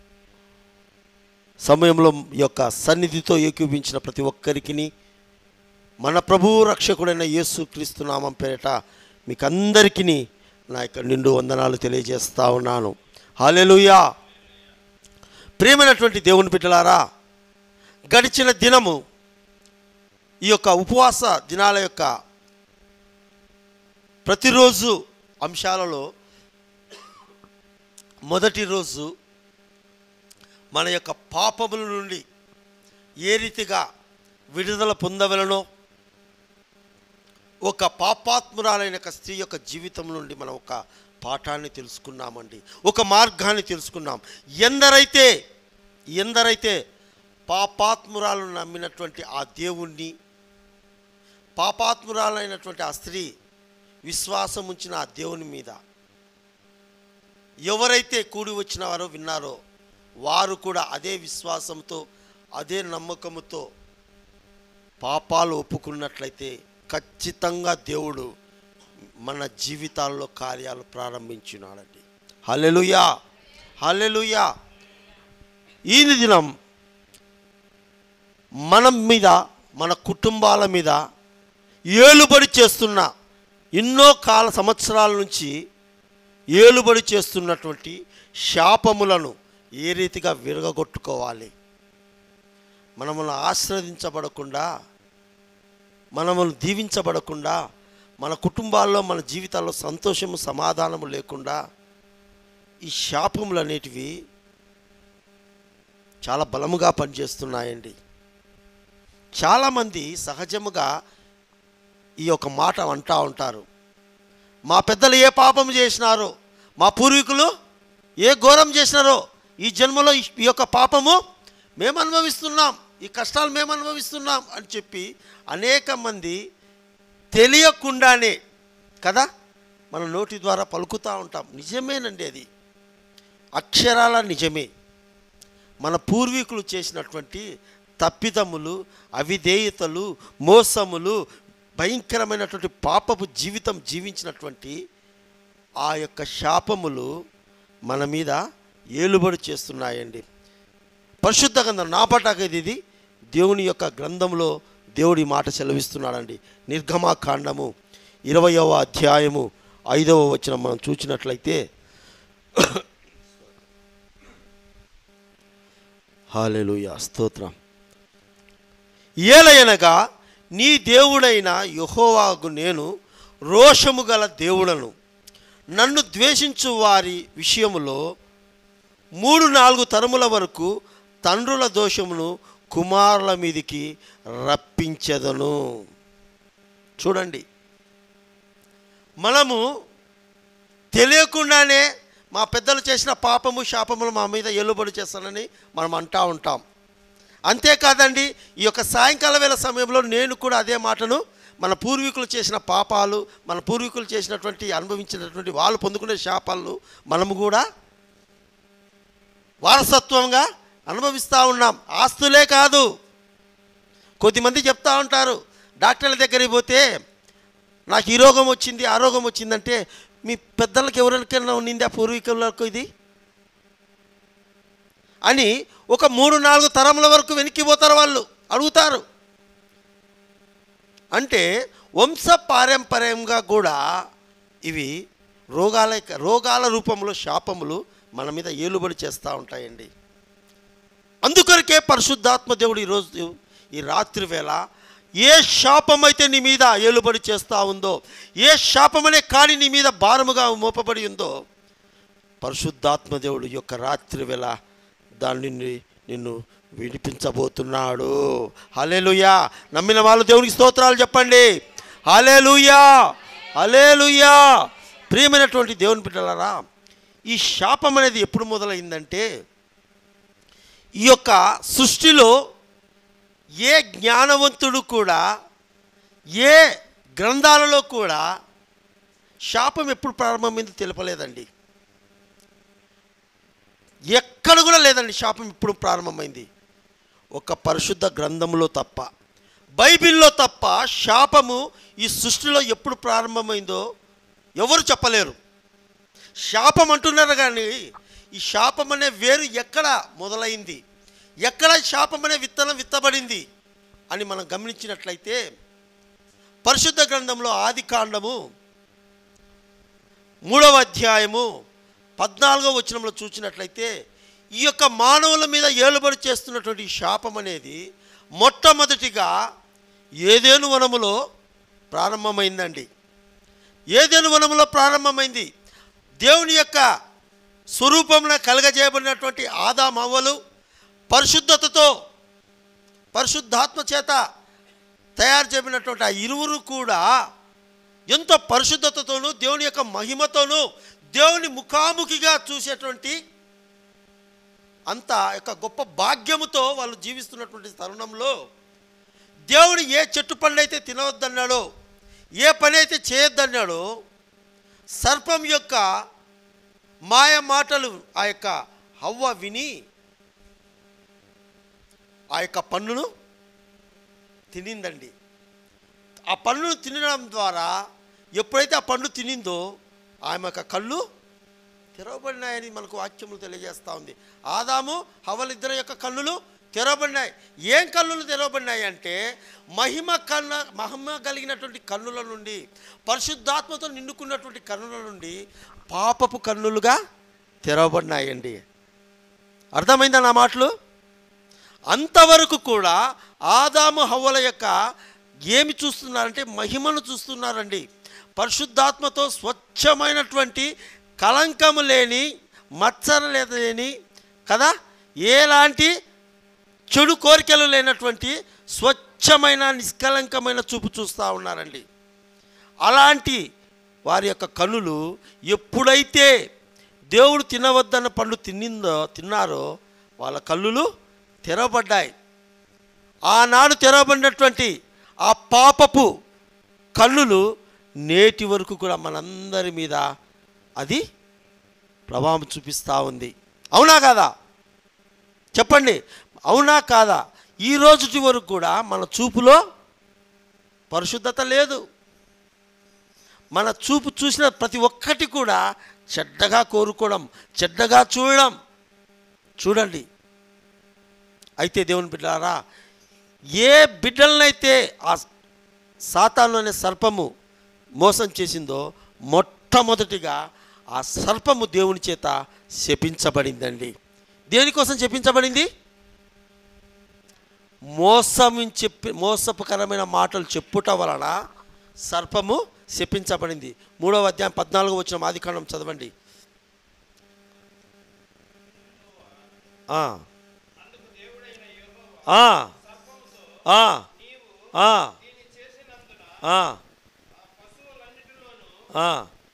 సమయంలో ఈ యొక్క సన్నిధితో ఏకీభించిన ప్రతి ఒక్కరికి మన ప్రభువు రక్షకుడైన యేసు క్రీస్తు నామం పేరిట మీకు అందరికీ నా యొక్క నిండు వందనాలు తెలియజేస్తా ఉన్నాను హాలెలుయా ప్రియమైనటువంటి దేవుని బిడ్డలారా గడిచిన దినము ఈ యొక్క ఉపవాస దినాల యొక్క ప్రతిరోజు అంశాలలో మొదటి రోజు మన యొక్క పాపముల నుండి ఏ రీతిగా విడుదల పొందవలనో ఒక పాపాత్మురాలైన ఒక స్త్రీ యొక్క జీవితం నుండి మనం ఒక పాఠాన్ని తెలుసుకున్నామండి ఒక మార్గాన్ని తెలుసుకున్నాం ఎందరైతే ఎందరైతే పాపాత్మురాలను నమ్మినటువంటి ఆ దేవుణ్ణి పాపాత్మురాలైనటువంటి ఆ స్త్రీ విశ్వాసం ఉంచిన ఆ దేవుని మీద ఎవరైతే కూడి వచ్చిన వారో విన్నారో వారు కూడా అదే విశ్వాసంతో అదే నమ్మకంతో పాపాలు ఒప్పుకున్నట్లయితే ఖచ్చితంగా దేవుడు మన జీవితాల్లో కార్యాలు ప్రారంభించినాడండి హల్లెలూయా హల్లెలూయా ఈ దినం మనం మీద మన కుటుంబాల మీద ఏలుబడి చేస్తున్న ఎన్నో కాల సంవత్సరాల నుంచి ఏలుబడి చేస్తున్నటువంటి శాపములను ఏ రీతిగా విరగగొట్టుకోవాలి మనమును ఆశ్రదించబడకుండా మనమును దీవించబడకుండా మన కుటుంబాల్లో మన జీవితాల్లో సంతోషము సమాధానము లేకుండా ఈ శాపములు అనేటివి చాలా బలముగా పనిచేస్తున్నాయండి చాలామంది సహజముగా ఈ యొక్క మాట అంటా ఉంటారు మా పెద్దలు ఏ పాపం చేసినారో మా పూర్వీకులు ఏ ఘోరం చేసినారో ఈ జన్మలో ఈ- ఈ యొక్క పాపము మేము అనుభవిస్తున్నాం ఈ కష్టాలు మేము అనుభవిస్తున్నాం అని చెప్పి అనేక మంది తెలియకుండానే కదా మన నోటి ద్వారా పలుకుతూ ఉంటాం నిజమేనండి అది అక్షరాల నిజమే మన పూర్వీకులు చేసినటువంటి తప్పిదములు అవిధేయతలు మోసములు భయంకరమైనటువంటి పాపపు జీవితం జీవించినటువంటి ఆ యొక్క శాపములు మన మీద ఏలుబడి చేస్తున్నాయండి పరిశుద్ధ గ్రంథం నా పటాకది ఇది దేవుని యొక్క గ్రంథంలో దేవుడి మాట సెలవిస్తున్నాడండి నిర్గమాకాండము ఇరవయవ అధ్యాయము ఐదవ వచనం మనం చూసినట్లయితే హాలెలుయా స్తోత్రం ఏలయనగా నీ దేవుడైన యహోవాకు నేను రోషము గల దేవుడను నన్ను ద్వేషించు వారి విషయములో మూడు నాలుగు తరముల వరకు తండ్రుల దోషమును కుమారుల మీదికి రప్పించెదను చూడండి మనము తెలియకుండానే మా పెద్దలు చేసిన పాపము శాపములు మా మీద ఎల్లుబడి చేస్తానని మనం అంటా ఉంటాం అంతేకాదండి ఈ యొక్క సాయంకాల వేళ సమయంలో నేను కూడా అదే మాటను మన పూర్వీకులు చేసిన పాపాలు మన పూర్వీకులు చేసినటువంటి అనుభవించినటువంటి వాళ్ళు పొందుకునే శాపాలను మనము కూడా వారసత్వంగా అనుభవిస్తూ ఉన్నాం ఆస్తులే కాదు కొద్దిమంది చెప్తా ఉంటారు డాక్టర్ల దగ్గరికి పోతే నాకు ఈ రోగం వచ్చింది ఆ రోగం వచ్చిందంటే మీ పెద్దలకు ఎవరికైనా ఉన్నిందా పూర్వీకులకు ఇది అని ఒక మూడు నాలుగు తరముల వరకు వెనక్కిపోతారు వాళ్ళు అడుగుతారు అంటే వంశ పారంపర్యంగా కూడా ఇవి రోగాల రోగాల రూపంలో శాపములు మన మీద ఏలుబడి చేస్తూ ఉంటాయండి అందుకొరకే పరిశుద్ధాత్మ దేవుడు ఈరోజు ఈ రాత్రి వేళ ఏ శాపం అయితే నీ మీద ఏలుబడి చేస్తూ ఉందో ఏ శాపమనే కాని నీ మీద భారముగా మోపబడి ఉందో పరిశుద్ధాత్మ దేవుడు ఈ యొక్క రాత్రి వేళ దాన్ని ని- నిన్ను విడిపించబోతున్నాడు హలేలుయా నమ్మిన వాళ్ళు దేవునికి స్తోత్రాలు చెప్పండి హలేలుయా హలేలుయా ప్రియమైనటువంటి దేవుని బిడ్డలారా ఈ శాపం అనేది ఎప్పుడు మొదలైందంటే ఈ యొక్క సృష్టిలో ఏ జ్ఞానవంతుడు కూడా ఏ గ్రంథాలలో కూడా శాపం ఎప్పుడు ప్రారంభమైందో తెలపలేదండి ఎక్కడ కూడా లేదండి శాపం ఇప్పుడు ప్రారంభమైంది ఒక పరిశుద్ధ గ్రంథంలో తప్ప బైబిల్లో తప్ప శాపము ఈ సృష్టిలో ఎప్పుడు ప్రారంభమైందో ఎవరు చెప్పలేరు శాపం అంటున్నారు కానీ ఈ శాపం అనే వేరు ఎక్కడ మొదలైంది ఎక్కడ శాపం అనే విత్తనం విత్తబడింది అని మనం గమనించినట్లయితే పరిశుద్ధ గ్రంథంలో ఆది కాండము మూడవ అధ్యాయము పద్నాలుగో వచనంలో చూసినట్లయితే ఈ యొక్క మానవుల మీద ఏలుబడి చేస్తున్నటువంటి ఈ శాపం అనేది మొట్టమొదటిగా ఏదేను వనములో ప్రారంభమైందండి ఏదేను వనములో ప్రారంభమైంది దేవుని యొక్క స్వరూపంలో కలగజేయబడినటువంటి ఆదామవ్వలు పరిశుద్ధతతో పరిశుద్ధాత్మ చేత తయారు చేయబడినటువంటి ఆ ఇరువురు కూడా ఎంతో పరిశుద్ధతతోనూ దేవుని యొక్క మహిమతోనూ దేవుని ముఖాముఖిగా చూసేటువంటి అంత యొక్క గొప్ప భాగ్యముతో వాళ్ళు జీవిస్తున్నటువంటి తరుణంలో దేవుడు ఏ చెట్టు పనులు అయితే తినవద్దన్నాడో ఏ పని అయితే చేయొద్దన్నాడో సర్పం యొక్క మాయ మాటలు ఆ యొక్క హవ్వ విని ఆ యొక్క పన్నును తినిందండి ఆ పండును తినడం ద్వారా ఎప్పుడైతే ఆ పండు తినిందో ఆమె యొక్క కళ్ళు తెరవబడినాయని మనకు వాక్యములు తెలియజేస్తూ ఉంది ఆదాము హవలిద్దరి యొక్క కన్నులు తెరవబడినాయి ఏం కన్నులు తెరవబడినాయి అంటే మహిమ కన్న మహిమ కలిగినటువంటి కన్నుల నుండి పరిశుద్ధాత్మతో నిండుకున్నటువంటి కన్నుల నుండి పాపపు కన్నులుగా తెరవబడినాయండి అర్థమైందా నా మాటలు అంతవరకు కూడా ఆదాము హవ్వల యొక్క ఏమి చూస్తున్నారంటే మహిమను చూస్తున్నారండి పరిశుద్ధాత్మతో స్వచ్ఛమైనటువంటి కలంకము లేని మచ్చర లేని కదా ఎలాంటి చెడు కోరికలు లేనటువంటి స్వచ్ఛమైన నిష్కలంకమైన చూపు చూస్తూ ఉన్నారండి అలాంటి వారి యొక్క కనులు ఎప్పుడైతే దేవుడు తినవద్దన్న పండు తిన్నిందో తిన్నారో వాళ్ళ కళ్ళులు తెరవబడ్డాయి ఆనాడు తెరవబడినటువంటి ఆ పాపపు కళ్ళులు నేటి వరకు కూడా మనందరి మీద అది ప్రభావం చూపిస్తూ ఉంది అవునా కాదా చెప్పండి అవునా కాదా ఈ రోజుటి వరకు కూడా మన చూపులో పరిశుద్ధత లేదు మన చూపు చూసిన ప్రతి ఒక్కటి కూడా చెడ్డగా కోరుకోవడం చెడ్డగా చూడడం చూడండి అయితే దేవుని బిడ్డారా ఏ బిడ్డలనైతే ఆ సాతాను అనే సర్పము మోసం చేసిందో మొట్టమొదటిగా ఆ సర్పము దేవుని చేత శపించబడిందండి దేనికోసం శపించబడింది మోసం చెప్పి మోసపుకరమైన మాటలు చెప్పుట వలన సర్పము శపించబడింది మూడవ అధ్యాయం పద్నాలుగు వచ్చిన ఆదికాండం చదవండి ఆ. ఆ. ఆ. ఆ. ఆ. ఆ.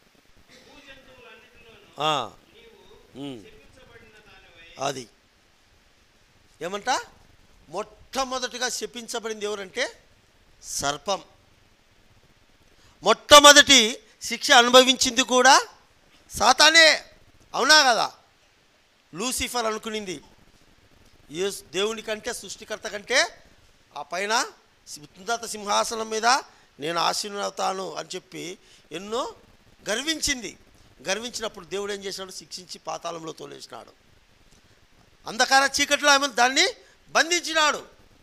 ఆ. ఉమ్. అది ఏమంట మొట్టమొదటిగా శపించబడింది ఎవరంటే సర్పం మొట్టమొదటి శిక్ష అనుభవించింది కూడా సాతానే అవునా కదా లూసిఫర్ అనుకునింది ఏ దేవుని కంటే సృష్టికర్త కంటే ఆ పైన ఉన్నత సింహాసనం మీద నేను ఆశీర్వతాను అని చెప్పి ఎన్నో గర్వించింది గర్వించినప్పుడు దేవుడు ఏం చేసినాడు శిక్షించి పాతాళంలో తోలేసినాడు అంధకార చీకట్లో ఆమె దాన్ని బంధించినాడు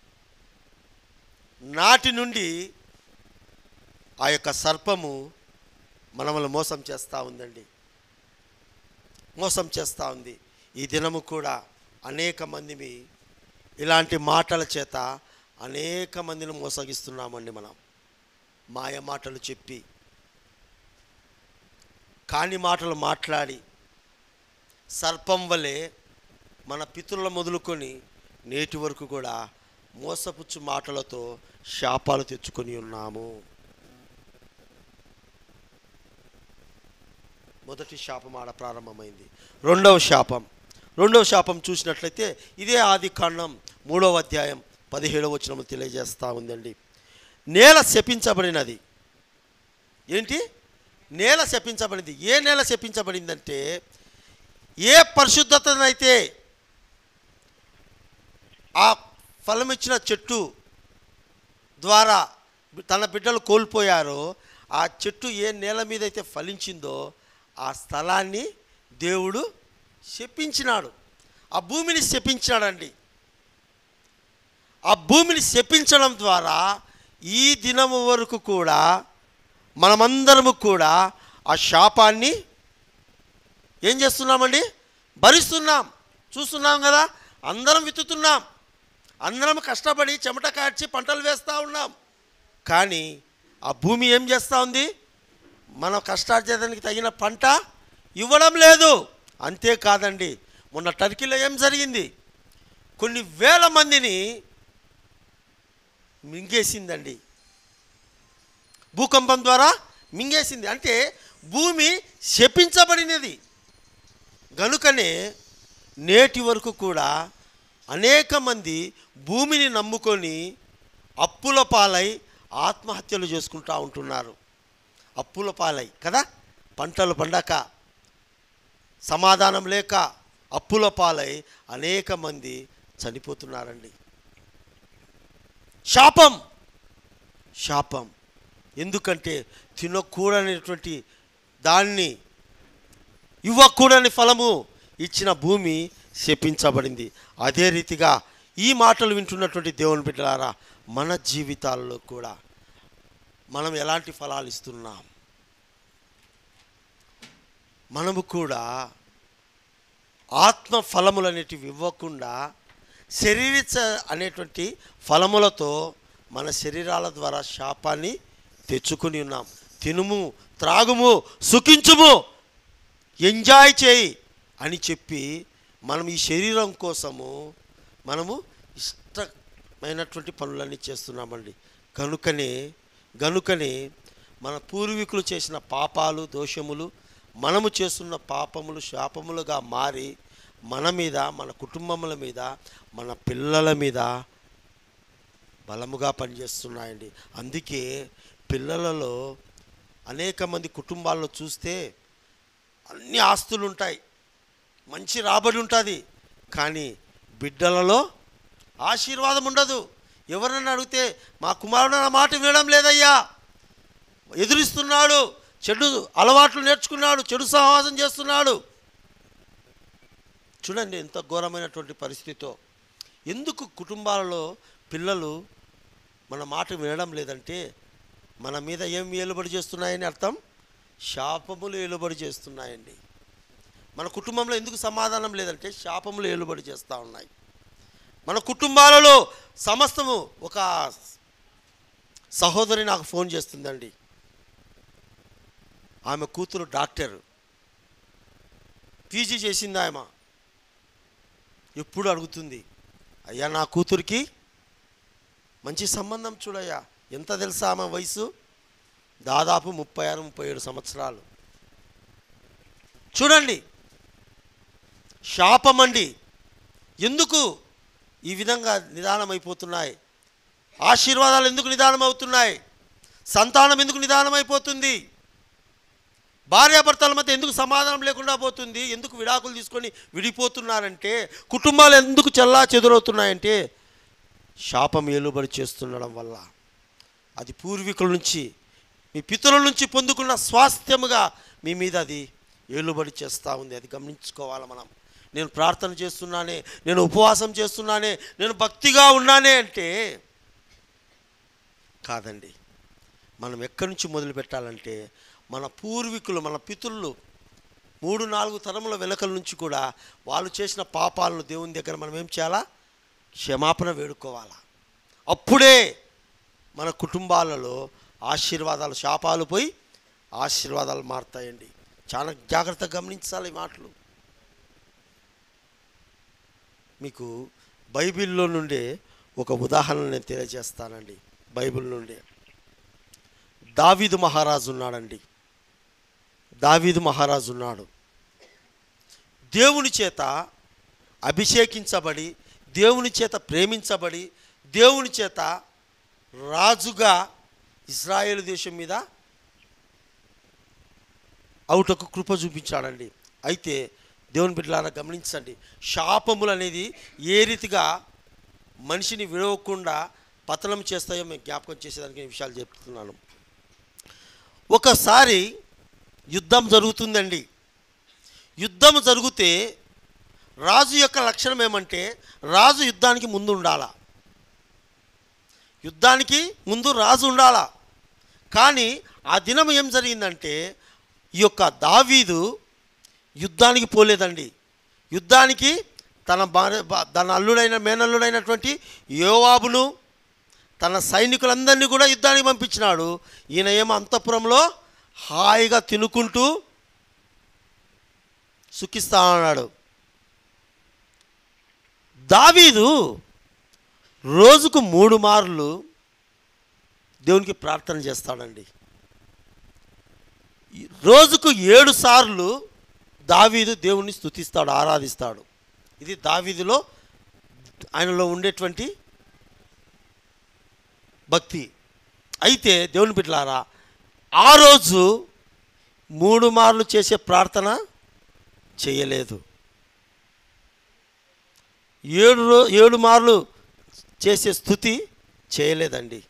నాటి నుండి ఆ యొక్క సర్పము మనల్ని మోసం చేస్తూ ఉందండి మోసం చేస్తూ ఉంది ఈ దినము కూడా అనేక మందిని ఇలాంటి మాటల చేత అనేక మందిని మోసగిస్తున్నామండి మనం మాయ మాటలు చెప్పి కాని మాటలు మాట్లాడి సర్పం వలె మన పితరుల మొదలుకొని నేటి వరకు కూడా మోసపుచ్చు మాటలతో శాపాలు తెచ్చుకొని ఉన్నాము మొదటి శాపం ఆడ ప్రారంభమైంది రెండవ శాపం రెండవ శాపం చూసినట్లయితే ఇదే ఆది కాండం మూడవ అధ్యాయం పదిహేడవ వచనము తెలియజేస్తూ ఉందండి నేల శపించబడినది ఏంటి నేల శపించబడింది ఏ నేల శపించబడిందంటే ఏ పరిశుద్ధతనైతే ఆ ఫలం ఇచ్చిన చెట్టు ద్వారా తన బిడ్డలు కోల్పోయారో ఆ చెట్టు ఏ నేల మీద అయితే ఫలించిందో ఆ స్థలాన్ని దేవుడు శపించినాడు ఆ భూమిని శపించాడండి ఆ భూమిని శపించడం ద్వారా ఈ దినము వరకు కూడా మనమందరము కూడా ఆ శాపాన్ని ఏం చేస్తున్నామండి భరిస్తున్నాం చూస్తున్నాం కదా అందరం విత్తుతున్నాం అందరం కష్టపడి చెమట కార్చి పంటలు వేస్తూ ఉన్నాం కానీ ఆ భూమి ఏం చేస్తూ ఉంది మన కష్టార్జితానికి తగిన పంట ఇవ్వడం లేదు అంతేకాదండి మొన్న టర్కీలో ఏం జరిగింది కొన్ని వేల మందిని మింగేసిందండి భూకంపం ద్వారా మింగేసింది అంటే భూమి శపించబడినది గనుకనే నేటి వరకు కూడా అనేక మంది భూమిని నమ్ముకొని అప్పుల పాలై ఆత్మహత్యలు చేసుకుంటూ ఉంటున్నారు అప్పుల పాలై కదా పంటలు పండక సమాధానం లేక అప్పుల పాలై అనేక మంది చనిపోతున్నారండి శాపం శాపం ఎందుకంటే తినకూడనటువంటి దాన్ని ఇవ్వకూడని ఫలము ఇచ్చిన భూమి శపించబడింది అదే రీతిగా ఈ మాటలు వింటున్నటువంటి దేవుని బిడ్డలారా మన జీవితాల్లో కూడా మనం ఎలాంటి ఫలాలు ఇస్తున్నాం మనము కూడా ఆత్మ ఫలములు అనేటివి ఇవ్వకుండా శరీరిత అనేటువంటి ఫలములతో మన శరీరాల ద్వారా శాపాన్ని తెచ్చుకొని ఉన్నాం తినుము త్రాగుము సుఖించుము ఎంజాయ్ చేయి అని చెప్పి మనం ఈ శరీరం కోసము మనము ఇస్- మైనటువంటి పనులన్నీ చేస్తున్నామండి కనుకనే గనుకనే మన పూర్వీకులు చేసిన పాపాలు దోషములు మనము చేస్తున్న పాపములు శాపములుగా మారి మన మీద మన కుటుంబముల మీద మన పిల్లల మీద బలముగా పనిచేస్తున్నాయండి అందుకే పిల్లలలో అనేక మంది కుటుంబాల్లో చూస్తే అన్ని ఆస్తులు ఉంటాయి మంచి రాబడి ఉంటుంది కానీ బిడ్డలలో ఆశీర్వాదం ఉండదు ఎవరన్నా అడిగితే మా కుమారుడు నా మాట వినడం లేదయ్యా ఎదురిస్తున్నాడు చెడు అలవాట్లు నేర్చుకున్నాడు చెడు సహవాసం చేస్తున్నాడు చూడండి ఎంత ఘోరమైనటువంటి పరిస్థితితో ఎందుకు కుటుంబాలలో పిల్లలు మన మాట వినడం లేదంటే మన మీద ఏం ఏలుబడి చేస్తున్నాయని అర్థం శాపములు ఏలుబడి చేస్తున్నాయండి మన కుటుంబంలో ఎందుకు సమాధానం లేదంటే శాపములు ఏలుబడి చేస్తూ ఉన్నాయి మన కుటుంబాలలో సమస్తము ఒక సహోదరి నాకు ఫోన్ చేస్తుందండి ఆమె కూతురు డాక్టర్ పీజీ చేసింది ఆమె ఎప్పుడు అడుగుతుంది అయ్యా నా కూతురికి మంచి సంబంధం చూడయ్యా ఎంత తెలుసా ఆమె వయసు దాదాపు ముప్పై ఆరు ముప్పై ఏడు సంవత్సరాలు చూడండి శాపమండి ఎందుకు ఈ విధంగా నిదానం అయిపోతున్నాయి ఆశీర్వాదాలు ఎందుకు నిదానం అవుతున్నాయి సంతానం ఎందుకు నిదానం అయిపోతుంది భార్యాభర్తల మధ్య ఎందుకు సమాధానం లేకుండా పోతుంది ఎందుకు విడాకులు తీసుకొని విడిపోతున్నారంటే కుటుంబాలు ఎందుకు చల్లా చెదురవుతున్నాయంటే శాపం ఏలుబడి చేస్తుండడం వల్ల అది పూర్వీకుల నుంచి మీ పితరుల నుంచి పొందుకున్న స్వాస్థ్యముగా మీ మీద అది ఏలుబడి చేస్తూ ఉంది అది గమనించుకోవాలి మనం నేను ప్రార్థన చేస్తున్నానే నేను ఉపవాసం చేస్తున్నానే నేను భక్తిగా ఉన్నానే అంటే కాదండి మనం ఎక్కడి నుంచి మొదలు పెట్టాలంటే మన పూర్వీకులు మన పితరులు మూడు నాలుగు తరముల వెనకల నుంచి కూడా వాళ్ళు చేసిన పాపాలను దేవుని దగ్గర మనం ఏం చేయాలా క్షమాపణ వేడుకోవాలా అప్పుడే మన కుటుంబాలలో ఆశీర్వాదాలు శాపాలు పోయి ఆశీర్వాదాలు మారుతాయండి చాలా జాగ్రత్తగా గమనించాలి ఈ మాటలు మీకు బైబిల్లో నుండే ఒక ఉదాహరణ నేను తెలియజేస్తానండి బైబిల్ నుండే దావీదు మహారాజు ఉన్నాడండి దావీదు మహారాజు ఉన్నాడు దేవుని చేత అభిషేకించబడి దేవుని చేత ప్రేమించబడి దేవుని చేత రాజుగా ఇజ్రాయేల్ దేశం మీద అవుటకు కృప చూపించాడండి అయితే దేవుని బిడ్డలారా గమనించండి శాపములు అనేది ఏ రీతిగా మనిషిని విడవకుండా పతనం చేస్తాయో మేము జ్ఞాపకం చేసేదానికి ఈ విషయాలు చెప్తున్నాను ఒకసారి యుద్ధం జరుగుతుందండి యుద్ధం జరిగితే రాజు యొక్క లక్షణం ఏమంటే రాజు యుద్ధానికి ముందు ఉండాలా యుద్ధానికి ముందు రాజు ఉండాలా కానీ ఆ దినం ఏం జరిగిందంటే ఈ యొక్క దావీదు యుద్ధానికి పోలేదండి యుద్ధానికి తన భార్య బా- తన అల్లుడైన మేనల్లుడైనటువంటి యోవాబును తన సైనికులందరినీ కూడా యుద్ధానికి పంపించినాడు ఈయన ఏమో అంతఃపురంలో హాయిగా తినుకుంటూ సుఖిస్తా అన్నాడు దావీదు రోజుకు మూడు మార్లు దేవునికి ప్రార్థన చేస్తాడండి ఈ రోజుకు ఏడు సార్లు దావీదు దేవుణ్ణి స్తుతిస్తాడు ఆరాధిస్తాడు ఇది దావీదులో ఆయనలో ఉండేటువంటి భక్తి అయితే దేవుని బిడ్డలారా ఆ రోజు మూడు మార్లు చేసే ప్రార్థన చేయలేదు ఏడు రో ఏడు మార్లు చేసే స్థుతి చేయలేదండి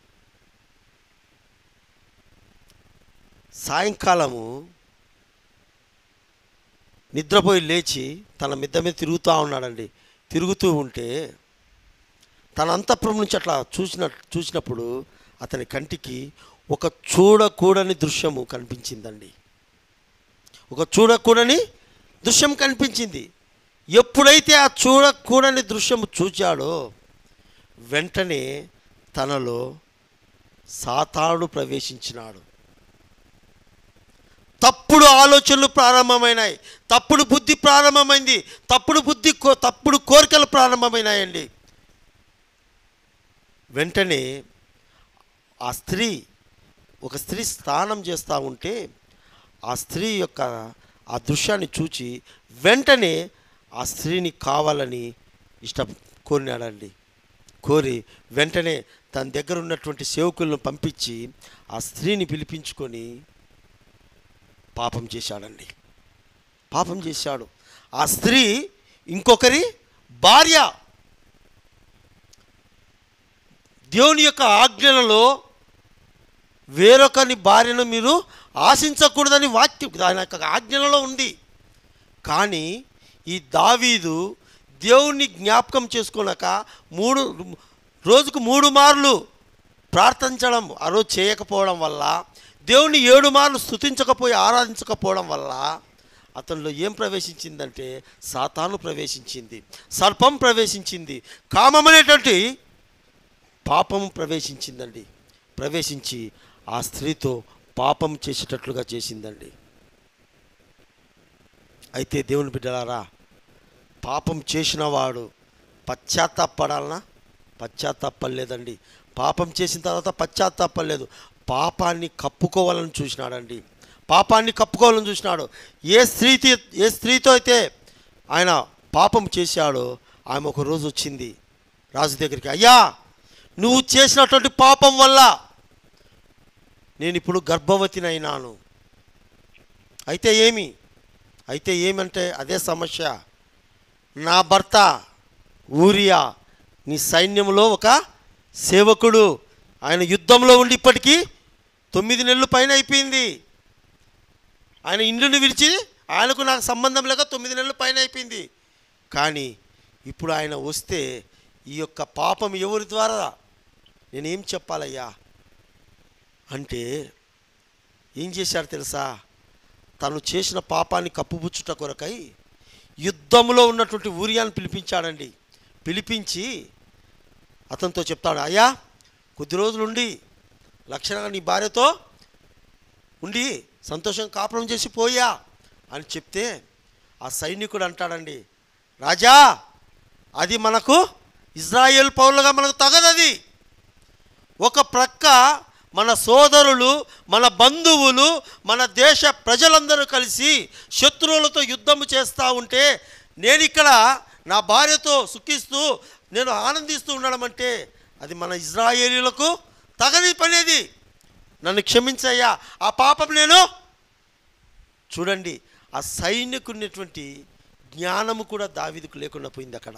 సాయంకాలము నిద్రపోయి లేచి తన మిద్ద మీద తిరుగుతూ ఉన్నాడండి తిరుగుతూ ఉంటే తన అంతఃపురం నుంచి అట్లా చూసిన చూసినప్పుడు అతని కంటికి ఒక చూడకూడని దృశ్యము కనిపించిందండి ఒక చూడకూడని దృశ్యం కనిపించింది ఎప్పుడైతే ఆ చూడకూడని దృశ్యము చూచాడో వెంటనే తనలో సాతానుడు ప్రవేశించినాడు తప్పుడు ఆలోచనలు ప్రారంభమైనాయి తప్పుడు బుద్ధి ప్రారంభమైంది తప్పుడు బుద్ధి కో తప్పుడు కోరికలు ప్రారంభమైనాయండి వెంటనే ఆ స్త్రీ ఒక స్త్రీ స్నానం చేస్తూ ఉంటే ఆ స్త్రీ యొక్క ఆ దృశ్యాన్ని చూచి వెంటనే ఆ స్త్రీని కావాలని ఇష్ట కోరినాడండి కోరి వెంటనే తన దగ్గర ఉన్నటువంటి సేవకులను పంపించి ఆ స్త్రీని పిలిపించుకొని పాపం చేశాడండి పాపం చేశాడు ఆ స్త్రీ ఇంకొకరి భార్య దేవుని యొక్క ఆజ్ఞలలో వేరొకని భార్యను మీరు ఆశించకూడదని వాక్యం ఆయన యొక్క ఆజ్ఞలలో ఉంది కానీ ఈ దావీదు దేవుణ్ణి జ్ఞాపకం చేసుకున్నాక మూడు రోజుకు మూడు మార్లు ప్రార్థించడం ఆ రోజు చేయకపోవడం వల్ల దేవుణ్ణి ఏడు మార్లు స్థుతించకపోయి ఆరాధించకపోవడం వల్ల అతనిలో ఏం ప్రవేశించిందంటే సాతాను ప్రవేశించింది సర్పం ప్రవేశించింది కామమనేటువంటి పాపం ప్రవేశించిందండి ప్రవేశించి ఆ స్త్రీతో పాపం చేసేటట్లుగా చేసిందండి అయితే దేవుని బిడ్డలారా పాపం చేసిన వాడు పశ్చాత్తాపడాలనా పశ్చాత్తాపలేదండి పాపం చేసిన తర్వాత పశ్చాత్తాపలేదు పాపాన్ని కప్పుకోవాలని చూసినాడండి పాపాన్ని కప్పుకోవాలని చూసినాడు ఏ స్త్రీతి ఏ స్త్రీతో అయితే ఆయన పాపం చేశాడో ఆమె ఒక రోజు వచ్చింది రాజు దగ్గరికి అయ్యా నువ్వు చేసినటువంటి పాపం వల్ల నేను ఇప్పుడు గర్భవతినైనాను అయితే ఏమి అయితే ఏమంటే అదే సమస్య నా భర్త ఊరియా నీ సైన్యంలో ఒక సేవకుడు ఆయన యుద్ధంలో ఉండి ఇప్పటికీ తొమ్మిది నెలలు పైన అయిపోయింది ఆయన ఇండ్లుని విడిచి ఆయనకు నాకు సంబంధం లేక తొమ్మిది నెలలు పైన అయిపోయింది కానీ ఇప్పుడు ఆయన వస్తే ఈ యొక్క పాపం ఎవరి ద్వారా నేనేం చెప్పాలయ్యా అంటే ఏం చేశాడు తెలుసా తను చేసిన పాపాన్ని కప్పుపుచ్చుట కొరకై యుద్ధంలో ఉన్నటువంటి ఊరియాన్ని పిలిపించాడండి పిలిపించి అతనితో చెప్తాడు అయ్యా కొద్ది రోజులు ఉండి లక్షణంగా నీ భార్యతో ఉండి సంతోషంగా కాపురం చేసి పోయా అని చెప్తే ఆ సైనికుడు అంటాడండి రాజా అది మనకు ఇజ్రాయేల్ పౌరులుగా మనకు తగదది ఒక ప్రక్క మన సోదరులు మన బంధువులు మన దేశ ప్రజలందరూ కలిసి శత్రువులతో యుద్ధం చేస్తూ ఉంటే నేను ఇక్కడ నా భార్యతో సుఖిస్తూ నేను ఆనందిస్తూ ఉండడం అంటే అది మన ఇజ్రాయేలీలకు తగని పనేది నన్ను క్షమించయ్యా ఆ పాపం నేను చూడండి ఆ సైనికున్నటువంటి జ్ఞానము కూడా దావీదుకు లేకుండా పోయింది అక్కడ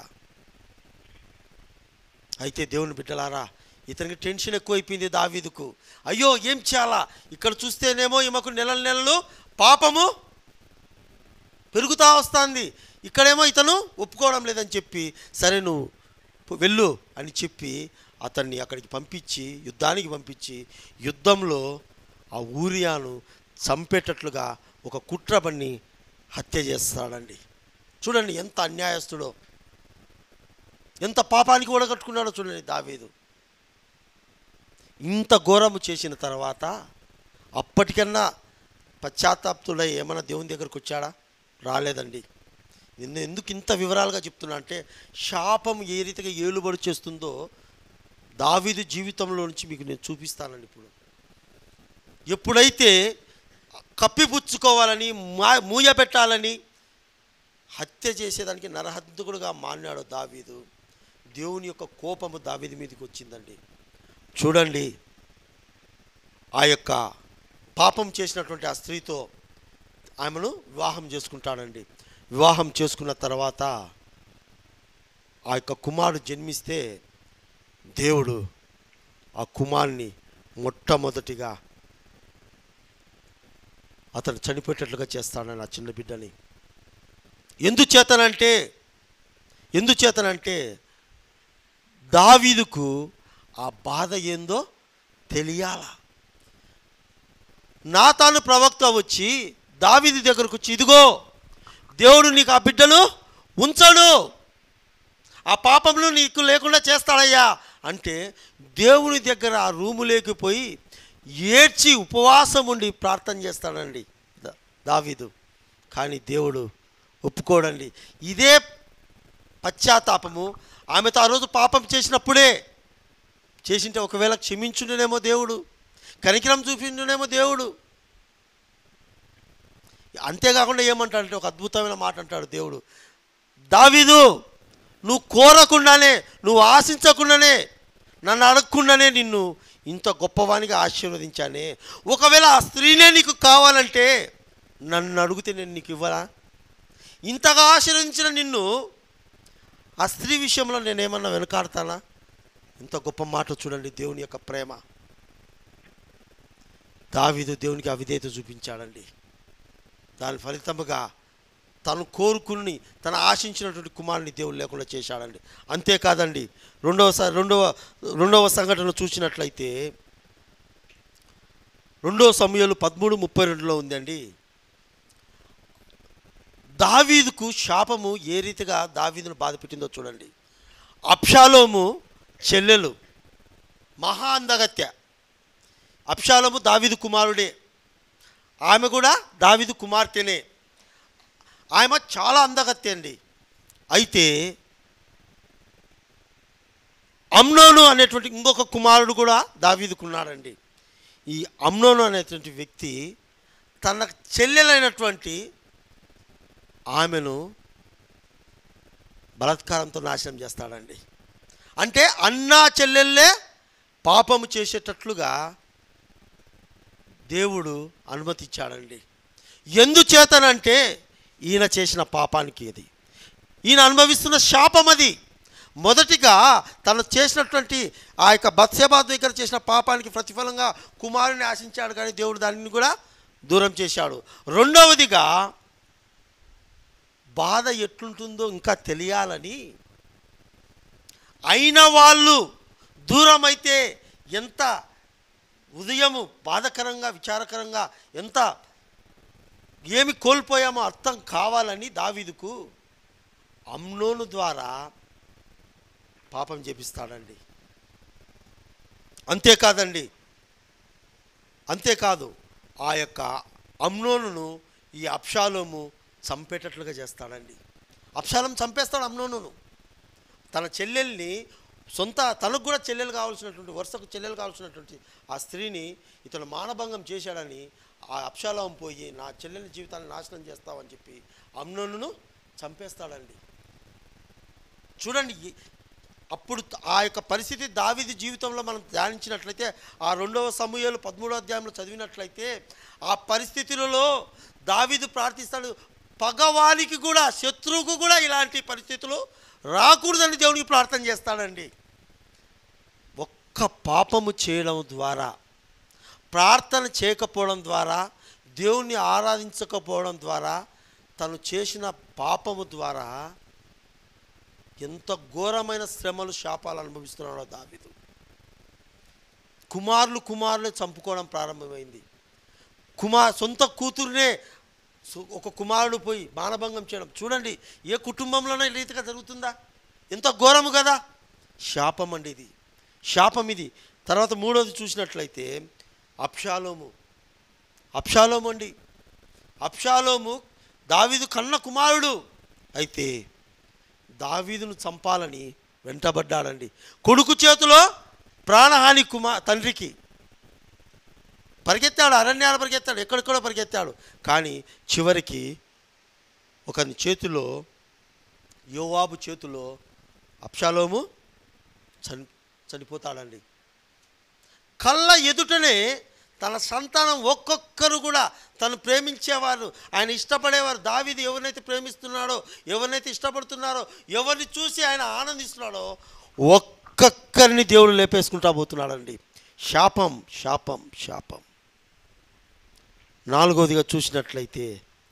అయితే దేవుని బిడ్డలారా ఇతనికి టెన్షన్ ఎక్కువైపోయింది దావీదుకు అయ్యో ఏం చేయాలా ఇక్కడ చూస్తేనేమో ఈమెకు నెలల నెలలు పాపము పెరుగుతా వస్తుంది ఇక్కడేమో ఇతను ఒప్పుకోవడం లేదని చెప్పి సరే నువ్వు పో- వెళ్ళు అని చెప్పి అతన్ని అక్కడికి పంపించి యుద్ధానికి పంపించి యుద్ధంలో ఆ ఊరియాను చంపేటట్లుగా ఒక కుట్రబన్ని హత్య చేస్తాడండి చూడండి ఎంత అన్యాయస్తుడో ఎంత పాపానికి ఓడగట్టుకున్నాడో చూడండి దావీదు ఇంత ఘోరము చేసిన తర్వాత అప్పటికన్నా పశ్చాత్తాప్తుడై ఏమైనా దేవుని దగ్గరకు వచ్చాడా రాలేదండి నేను ఎందుకు ఇంత వివరాలుగా చెప్తున్నా అంటే శాపం ఏ రీతిగా ఏలుబడి చేస్తుందో దావీదు జీవితంలో నుంచి మీకు నేను చూపిస్తానండి ఇప్పుడు ఎప్పుడైతే కప్పిపుచ్చుకోవాలని మా మూయబెట్టాలని హత్య చేసేదానికి నరహంతకుడుగా మాన్నాడు దావీదు దేవుని యొక్క కోపము దావీదు మీదకి వచ్చిందండి చూడండి ఆ యొక్క పాపం చేసినటువంటి ఆ స్త్రీతో ఆమెను వివాహం చేసుకుంటాడండి వివాహం చేసుకున్న తర్వాత ఆ యొక్క కుమారుడు జన్మిస్తే దేవుడు ఆ కుమారుని మొట్టమొదటిగా అతను చనిపోయేటట్లుగా చేస్తాడని ఆ చిన్న బిడ్డని ఎందుచేతనంటే ఎందుచేతనంటే దావీదుకు ఆ బాధ ఏందో తెలియాల నాతాను ప్రవక్త వచ్చి దావీదు దగ్గరకు వచ్చి ఇదిగో దేవుడు నీకు ఆ బిడ్డను ఉంచడు ఆ పాపంలో నీకు లేకుండా చేస్తాడయ్యా అంటే దేవుని దగ్గర ఆ రూము లేకపోయి ఏడ్చి ఉపవాసం ఉండి ప్రార్థన చేస్తాడండి దా- దావీదు కానీ దేవుడు ఒప్పుకోడండి ఇదే పశ్చాత్తాపము ఆమెతో ఆ రోజు పాపం చేసినప్పుడే చేసింటే ఒకవేళ క్షమించుండేనేమో దేవుడు కనికరం చూపించునేమో దేవుడు అంతేకాకుండా ఏమంటాడంటే ఒక అద్భుతమైన మాట అంటాడు దేవుడు దావీదు నువ్వు కోరకుండానే నువ్వు ఆశించకుండానే నన్ను అడగకుండానే నిన్ను ఇంత గొప్పవానిగా ఆశీర్వదించానే ఒకవేళ ఆ స్త్రీనే నీకు కావాలంటే నన్ను అడిగితే నేను నీకు ఇవ్వరా ఇంతగా ఆశీర్వదించిన నిన్ను ఆ స్త్రీ విషయంలో నేనేమన్నా వెనకాడతానా ఇంత గొప్ప మాట చూడండి దేవుని యొక్క ప్రేమ దావీదు దేవునికి అవిధేయత చూపించాడండి దాని ఫలితముగా తను కోరుకుని తను ఆశించినటువంటి కుమారుని దేవుడు లేకుండా చేశాడండి అంతేకాదండి రెండవసారి రెండవ రెండవ సంఘటన చూసినట్లయితే రెండవ సమయాలు పదమూడు ముప్పై రెండులో ఉందండి దావీదుకు శాపము ఏ రీతిగా దావీదును బాధ పెట్టిందో చూడండి అప్షాలోము చెల్లెలు మహా అందగత్య అప్షాలోము దావీదు కుమారుడే ఆమె కూడా దావీదు కుమార్తెనే ఆమె చాలా అందగత్య అండి అయితే అమ్నోను అనేటువంటి ఇంకొక కుమారుడు కూడా దావీదుకున్నాడండి ఈ అమ్నోను అనేటువంటి వ్యక్తి తన చెల్లెలైనటువంటి ఆమెను బలాత్కారంతో నాశనం చేస్తాడండి అంటే అన్నా చెల్లెళ్ళే పాపము చేసేటట్లుగా దేవుడు అనుమతిచ్చాడండి ఎందుచేతనంటే ఈయన చేసిన పాపానికి ఇది ఈయన అనుభవిస్తున్న శాపం అది మొదటిగా తను చేసినటువంటి ఆ యొక్క బత్సేబా దగ్గర చేసిన పాపానికి ప్రతిఫలంగా కుమారుని ఆశించాడు కానీ దేవుడు దానిని కూడా దూరం చేశాడు రెండవదిగా బాధ ఎట్లుంటుందో ఇంకా తెలియాలని అయిన వాళ్ళు దూరం అయితే ఎంత ఉదయము బాధకరంగా విచారకరంగా ఎంత ఏమి కోల్పోయామో అర్థం కావాలని దావీదుకు అమ్నోను ద్వారా పాపం చేపిస్తాడండి అంతేకాదండి అంతేకాదు ఆ యొక్క అమ్నోనును ఈ అప్షాలోము చంపేటట్లుగా చేస్తాడండి అప్షాలం చంపేస్తాడు అమ్నోనును తన చెల్లెల్ని సొంత తనకు కూడా చెల్లెలు కావాల్సినటువంటి వరుసకు చెల్లెలు కావాల్సినటువంటి ఆ స్త్రీని ఇతను మానభంగం చేశాడని ఆ అప్షాలం పోయి నా చెల్లెలి జీవితాన్ని నాశనం చేస్తావని చెప్పి అమ్నోనును చంపేస్తాడండి చూడండి ఈ- అప్పుడు ఆ యొక్క పరిస్థితి దావిది జీవితంలో మనం ధ్యానించినట్లయితే ఆ రెండవ సమూహాలు పదమూడో అధ్యాయంలో చదివినట్లయితే ఆ పరిస్థితులలో దావీదు ప్రార్థిస్తాడు పగవానికి కూడా శత్రువుకు కూడా ఇలాంటి పరిస్థితులు రాకూడదని దేవునికి ప్రార్థన చేస్తాడండి ఒక్క పాపము చేయడం ద్వారా ప్రార్థన చేయకపోవడం ద్వారా దేవుణ్ణి ఆరాధించకపోవడం ద్వారా తను చేసిన పాపము ద్వారా ఎంత ఘోరమైన శ్రమలు శాపాలు అనుభవిస్తున్నాడో దావీదు కుమారులు కుమారులే చంపుకోవడం ప్రారంభమైంది కుమార్ సొంత కూతురునే సు- ఒక కుమారుడు పోయి మానభంగం చేయడం చూడండి ఏ కుటుంబంలోనే ఈ రీతిగా జరుగుతుందా ఎంత ఘోరము కదా శాపం అండి ఇది శాపం ఇది తర్వాత మూడోది చూసినట్లయితే అప్షాలోము అప్షాలోము అండి అప్షాలోము దావీదు కన్న కుమారుడు అయితే దావీదును చంపాలని వెంటబడ్డాడండి కొడుకు చేతిలో ప్రాణహాని కుమా తండ్రికి పరిగెత్తాడు అరణ్యాలు పరిగెత్తాడు ఎక్కడికో పరిగెత్తాడు కానీ చివరికి ఒకని చేతిలో యోవాబు చేతిలో అప్షాలోము చని చనిపోతాడండి కళ్ళ ఎదుటనే తన సంతానం ఒక్కొక్కరు కూడా తను ప్రేమించేవారు ఆయన ఇష్టపడేవారు దావీది ఎవరినైతే ప్రేమిస్తున్నాడో ఎవరినైతే ఇష్టపడుతున్నారో ఎవరిని చూసి ఆయన ఆనందిస్తున్నాడో ఒక్కొక్కరిని దేవుడు లేపేసుకుంటా పోతున్నాడండి శాపం శాపం శాపం నాలుగవదిగా చూసినట్లయితే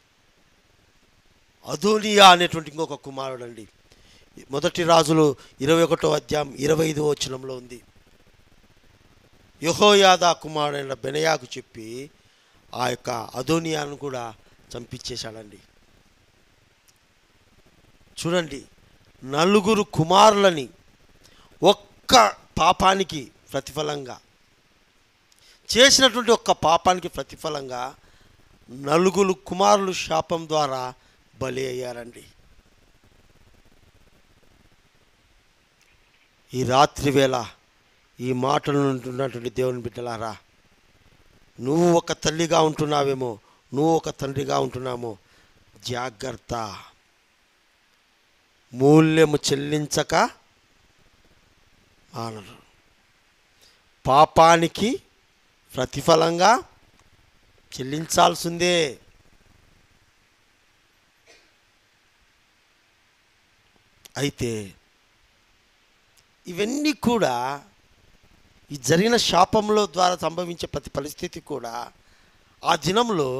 అదోనియా అనేటువంటి ఇంకొక కుమారుడు అండి మొదటి రాజులు ఇరవై ఒకటో అధ్యాయం ఇరవై ఐదో వచనంలో ఉంది యహోయాదా కుమారుడైన బెనయాకు చెప్పి ఆ యొక్క అదోనియాను కూడా చంపించేశాడండి చూడండి నలుగురు కుమారులని ఒక్క పాపానికి ప్రతిఫలంగా చేసినటువంటి ఒక్క పాపానికి ప్రతిఫలంగా నలుగురు కుమారులు శాపం ద్వారా బలి అయ్యారండి ఈ రాత్రి వేళ ఈ మాటలు ఉంటున్నటువంటి దేవుని బిడ్డలారా నువ్వు ఒక తల్లిగా ఉంటున్నావేమో నువ్వు ఒక తండ్రిగా ఉంటున్నామో జాగ్రత్త మూల్యము చెల్లించక మానరు పాపానికి ప్రతిఫలంగా చెల్లించాల్సిందే అయితే ఇవన్నీ కూడా ఈ జరిగిన శాపంలో ద్వారా సంభవించే ప్రతి పరిస్థితి కూడా ఆ దినంలో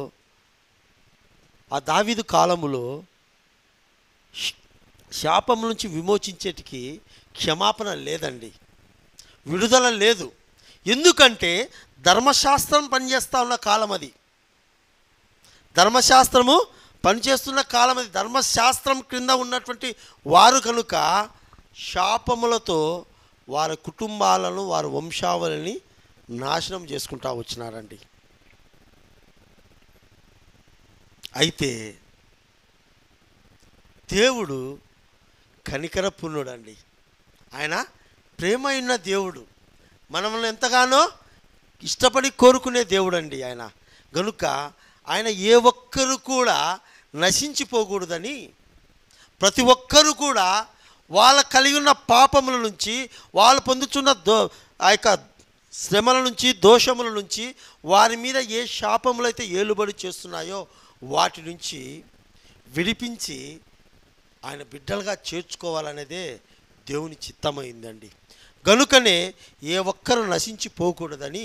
ఆ దావీదు కాలములో శ్- శాపం నుంచి విమోచించేటికి క్షమాపణ లేదండి విడుదల లేదు ఎందుకంటే ధర్మశాస్త్రం పనిచేస్తూ ఉన్న కాలం అది ధర్మశాస్త్రము పనిచేస్తున్న కాలం అది ధర్మశాస్త్రం క్రింద ఉన్నటువంటి వారు కనుక శాపములతో వారి కుటుంబాలను వారి వంశావళిని నాశనం చేసుకుంటా వచ్చినారండి అయితే దేవుడు కనికరపుణ్యుడండి ఆయన ప్రేమ ఉన్న దేవుడు మనల్ని ఎంతగానో ఇష్టపడి కోరుకునే దేవుడు అండి ఆయన గనుక ఆయన ఏ ఒక్కరు కూడా నశించిపోకూడదని ప్రతి ఒక్కరు కూడా వాళ్ళ కలిగి ఉన్న పాపముల నుంచి వాళ్ళు పొందుతున్న దో ఆ యొక్క శ్రమల నుంచి దోషముల నుంచి వారి మీద ఏ శాపములు అయితే ఏలుబడి చేస్తున్నాయో వాటి నుంచి విడిపించి ఆయన బిడ్డలుగా చేర్చుకోవాలనేదే దేవుని చిత్తమైందండి గనుకనే ఏ ఒక్కరు నశించిపోకూడదని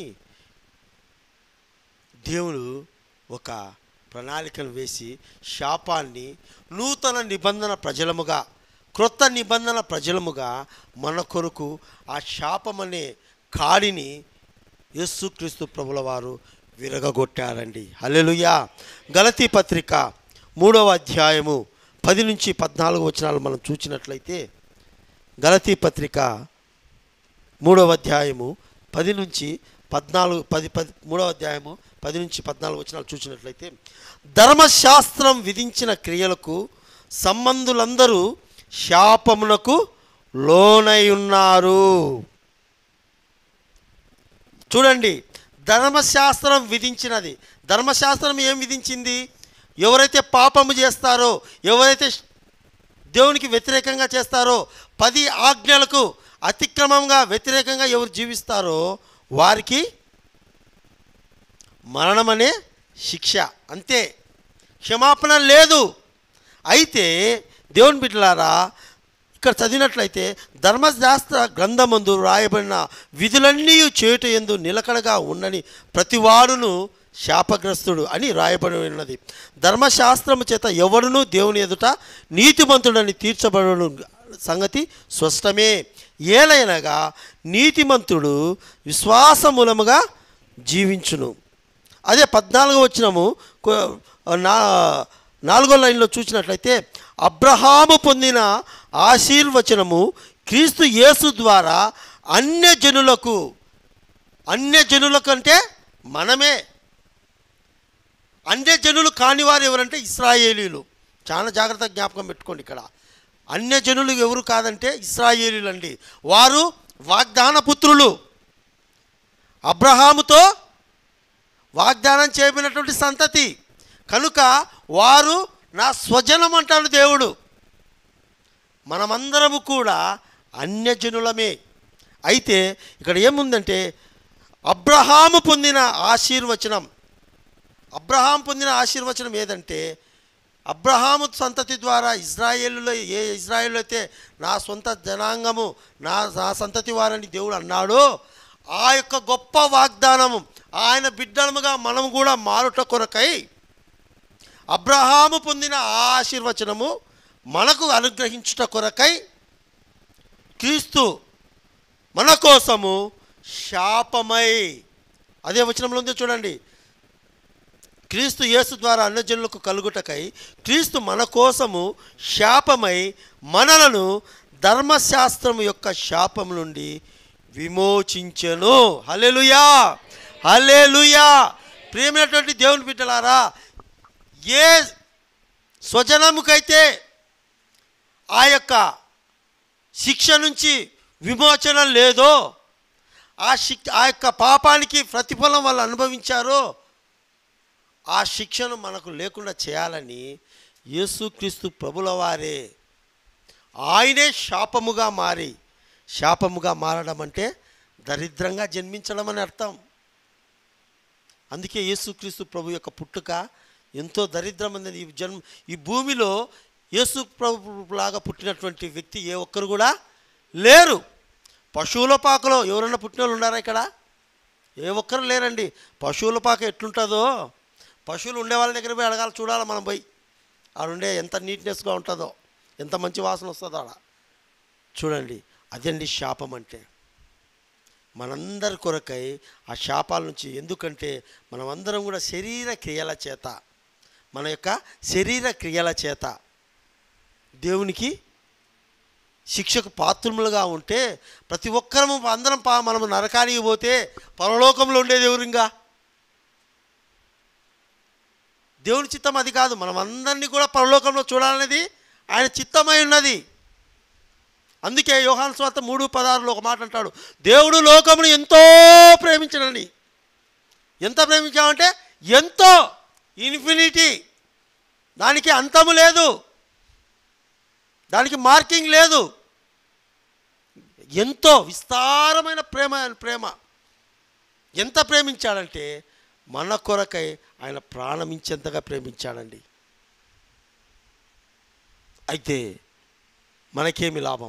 దేవుడు ఒక ప్రణాళికను వేసి శాపాన్ని నూతన నిబంధన ప్రజలముగా క్రొత్త నిబంధన ప్రజలముగా మన కొరకు ఆ శాపమనే కాడిని యేసుక్రీస్తు ప్రభుల వారు విరగగొట్టారండి హల్లెలూయా గలతీ పత్రిక మూడవ అధ్యాయము పది నుంచి పద్నాలుగు వచనాలు మనం చూసినట్లయితే గలతీ పత్రిక మూడవ అధ్యాయము పది నుంచి పద్నాలుగు పది పది మూడవ అధ్యాయము పది నుంచి పద్నాలుగు వచనాలు చూసినట్లయితే ధర్మశాస్త్రం విధించిన క్రియలకు సంబంధులందరూ శాపమునకు లోనై ఉన్నారు చూడండి ధర్మశాస్త్రం విధించినది ధర్మశాస్త్రం ఏం విధించింది ఎవరైతే పాపము చేస్తారో ఎవరైతే దేవునికి వ్యతిరేకంగా చేస్తారో పది ఆజ్ఞలకు అతిక్రమంగా వ్యతిరేకంగా ఎవరు జీవిస్తారో వారికి మరణమనే శిక్ష అంతే క్షమాపణ లేదు అయితే దేవుని బిడ్డలారా ఇక్కడ చదివినట్లయితే ధర్మశాస్త్ర గ్రంథమందు రాయబడిన విధులన్నీ చేయుట ఎందు నిలకడగా ఉండని ప్రతివాడును శాపగ్రస్తుడు అని రాయబడి ఉన్నది ధర్మశాస్త్రము చేత ఎవడునూ దేవుని ఎదుట నీతిమంతుడని తీర్చబడను సంగతి స్పష్టమే ఏలైనగా నీతిమంతుడు విశ్వాసమూలముగా జీవించును అదే పద్నాలుగో వచ్చినము కొ- నా నాలుగో లైన్లో చూసినట్లయితే అబ్రహాము పొందిన ఆశీర్వచనము క్రీస్తు యేసు ద్వారా అన్య జనులకు అన్య జనులకు అంటే మనమే అన్య జనులు కానివారు ఎవరంటే ఇస్రాయేలీలు చాలా జాగ్రత్తగా జ్ఞాపకం పెట్టుకోండి ఇక్కడ అన్య జనులు ఎవరు కాదంటే ఇస్రాయేలీలు అండి వారు వాగ్దాన పుత్రులు అబ్రహాముతో వాగ్దానం చేయబడినటువంటి సంతతి కనుక వారు నా స్వజనం అంటాడు దేవుడు మనమందరము కూడా అన్యజనులమే అయితే ఇక్కడ ఏముందంటే అబ్రహాము పొందిన ఆశీర్వచనం అబ్రహాం పొందిన ఆశీర్వచనం ఏదంటే అబ్రహాము సంతతి ద్వారా ఇజ్రాయేలులో ఏ ఇజ్రాయేల్ అయితే నా సొంత జనాంగము నా నా సంతతి వారని దేవుడు అన్నాడో ఆ యొక్క గొప్ప వాగ్దానము ఆయన బిడ్డలముగా మనం కూడా మారుట కొరకై అబ్రహాము పొందిన ఆ ఆశీర్వచనము మనకు అనుగ్రహించుట కొరకై క్రీస్తు మన కోసము శాపమై అదే వచనంలో ఉందో చూడండి క్రీస్తు యేసు ద్వారా అన్నజనులకు కలుగుటకై క్రీస్తు మన కోసము శాపమై మనలను ధర్మశాస్త్రము యొక్క శాపం నుండి విమోచించెను హల్లెలూయా హల్లెలూయా ప్రియమైనటువంటి దేవుని బిడ్డలారా ఏ స్వజనముకైతే ఆ యొక్క శిక్ష నుంచి విమోచన లేదో ఆ శిక్ ఆ యొక్క పాపానికి ప్రతిఫలం వాళ్ళు అనుభవించారో ఆ శిక్షను మనకు లేకుండా చేయాలని యేసుక్రీస్తు ప్రభుల వారే ఆయనే శాపముగా మారి శాపముగా మారడం అంటే దరిద్రంగా జన్మించడం అని అర్థం అందుకే యేసుక్రీస్తు ప్రభు యొక్క పుట్టుక ఎంతో దరిద్రమైనది ఈ జన్మ ఈ భూమిలో యేసు ప్రభు లాగా పుట్టినటువంటి వ్యక్తి ఏ ఒక్కరు కూడా లేరు పశువుల పాకలో ఎవరన్నా పుట్టిన వాళ్ళు ఉన్నారా ఇక్కడ ఏ ఒక్కరు లేరండి పశువుల పాక ఎట్లుంటుందో పశువులు ఉండే వాళ్ళ దగ్గర పోయి అడగాలి చూడాలి మనం పోయి ఆడుండే ఎంత నీట్నెస్గా ఉంటుందో ఎంత మంచి వాసన వస్తుందో ఆడ చూడండి అదండి శాపం అంటే మనందరి కొరకై ఆ శాపాల నుంచి ఎందుకంటే మనమందరం కూడా శరీర క్రియల చేత మన యొక్క శరీర క్రియల చేత దేవునికి శిక్షకు పాత్రములుగా ఉంటే ప్రతి ఒక్కరము అందరం పా మనము నరకానికి పోతే పరలోకంలో ఉండేది ఎవరింగా దేవుని చిత్తం అది కాదు మనం అందరినీ కూడా పరలోకంలో చూడాలనేది ఆయన చిత్తమై ఉన్నది అందుకే యోహాన్ స్వార్థ మూడు పదార్లు ఒక మాట అంటాడు దేవుడు లోకమును ఎంతో ప్రేమించడని ఎంత ప్రేమించామంటే ఎంతో ఇన్ఫినిటీ దానికి అంతము లేదు దానికి మార్కింగ్ లేదు ఎంతో విస్తారమైన ప్రేమ ఆయన ప్రేమ ఎంత ప్రేమించాడంటే మన కొరకై ఆయన ప్రాణమించేంతగా ప్రేమించాడండి అయితే మనకేమి లాభం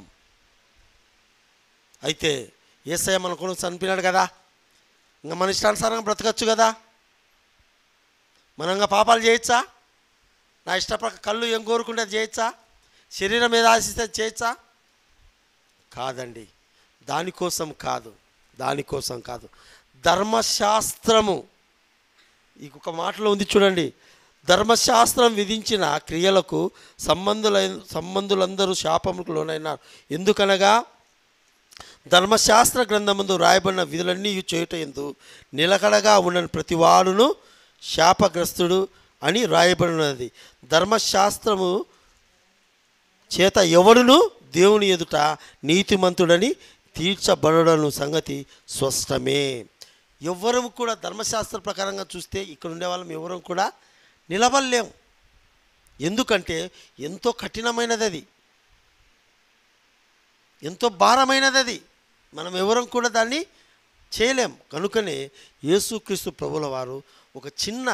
అయితే ఏసయ్య మన కొరకు చనిపోయినాడు కదా ఇంకా మన ఇష్టానుసారంగా బ్రతకచ్చు కదా మనం ఇంకా పాపాలు చేయొచ్చా నా ఇష్టప్రక కళ్ళు ఏం కోరుకుంటే అది చేయొచ్చా శరీరం మీద ఆశిస్తే అది చేయొచ్చా కాదండి దానికోసం కాదు దానికోసం కాదు ధర్మశాస్త్రము ఈ ఒక మాటలో ఉంది చూడండి ధర్మశాస్త్రం విధించిన క్రియలకు సంబంధులైన సంబంధులందరూ శాపములకు లోనైనారు ఎందుకనగా ధర్మశాస్త్ర గ్రంథమందు రాయబడిన విధులన్నీ చేయుట ఎందు నిలకడగా ఉండని ప్రతివాడును శాపగ్రస్తుడు అని రాయబడినది ధర్మశాస్త్రము చేత ఎవడును దేవుని ఎదుట నీతిమంతుడని తీర్చబడను సంగతి స్పష్టమే ఎవ్వరం కూడా ధర్మశాస్త్ర ప్రకారంగా చూస్తే ఇక్కడ ఉండే వాళ్ళం ఎవరం కూడా నిలబడలేం ఎందుకంటే ఎంతో కఠినమైనది అది ఎంతో భారమైనది అది మనం ఎవరం కూడా దాన్ని చేయలేం కనుకనే యేసుక్రీస్తు ప్రభుల వారు ఒక చిన్న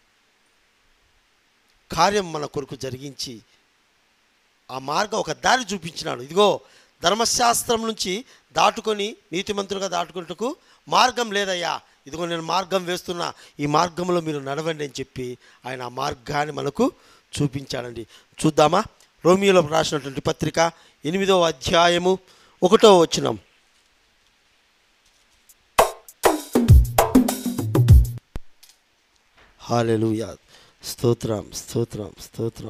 కార్యం మన కొరకు జరిగించి ఆ మార్గం ఒక దారి చూపించినాడు ఇదిగో ధర్మశాస్త్రం నుంచి దాటుకొని నీతిమంతులుగా దాటుకుంటకు మార్గం లేదయ్యా ఇదిగో నేను మార్గం వేస్తున్నా ఈ మార్గంలో మీరు నడవండి అని చెప్పి ఆయన ఆ మార్గాన్ని మనకు చూపించాడండి చూద్దామా రోమియోలో రాసినటువంటి పత్రిక ఎనిమిదవ అధ్యాయము ఒకటో వచ్చినాం హాలెలూయా స్తోత్రం స్తోత్రం స్తోత్రం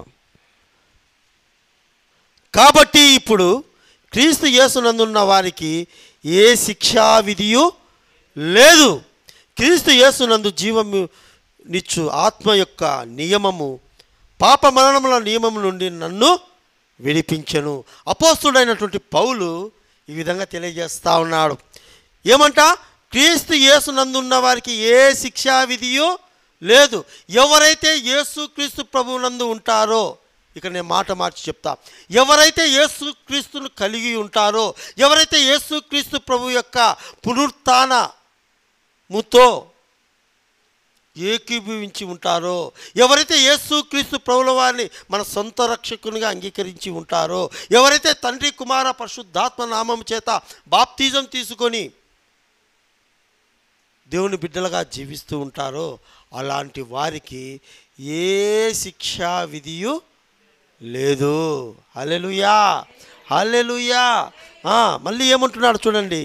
కాబట్టి ఇప్పుడు క్రీస్తు యేసునందున్న వారికి ఏ శిక్షా విధియు లేదు క్రీస్తు యేసునందు జీవము నిచ్చు ఆత్మ యొక్క నియమము పాప మరణముల నియమం నుండి నన్ను విడిపించెను అపోస్తుడైనటువంటి పౌలు ఈ విధంగా తెలియజేస్తా ఉన్నాడు ఏమంట క్రీస్తు యేసునందున్న వారికి ఏ శిక్షా విధియో లేదు ఎవరైతే యేసు క్రీస్తు ప్రభువునందు ఉంటారో ఇక నేను మాట మార్చి చెప్తా ఎవరైతే యేసు క్రీస్తును కలిగి ఉంటారో ఎవరైతే యేసు క్రీస్తు ప్రభు యొక్క పునరుత్నముతో ఏకీభవించి ఉంటారో ఎవరైతే యేసు క్రీస్తు ప్రభుల వారిని మన సొంత రక్షకునిగా అంగీకరించి ఉంటారో ఎవరైతే తండ్రి కుమార పరిశుద్ధాత్మ నామం చేత బాప్తిజం తీసుకొని దేవుని బిడ్డలుగా జీవిస్తూ ఉంటారో అలాంటి వారికి ఏ శిక్షా విధియు లేదు హల్లెలూయా హల్లెలూయా ఆ, మళ్ళీ ఏమంటున్నాడు చూడండి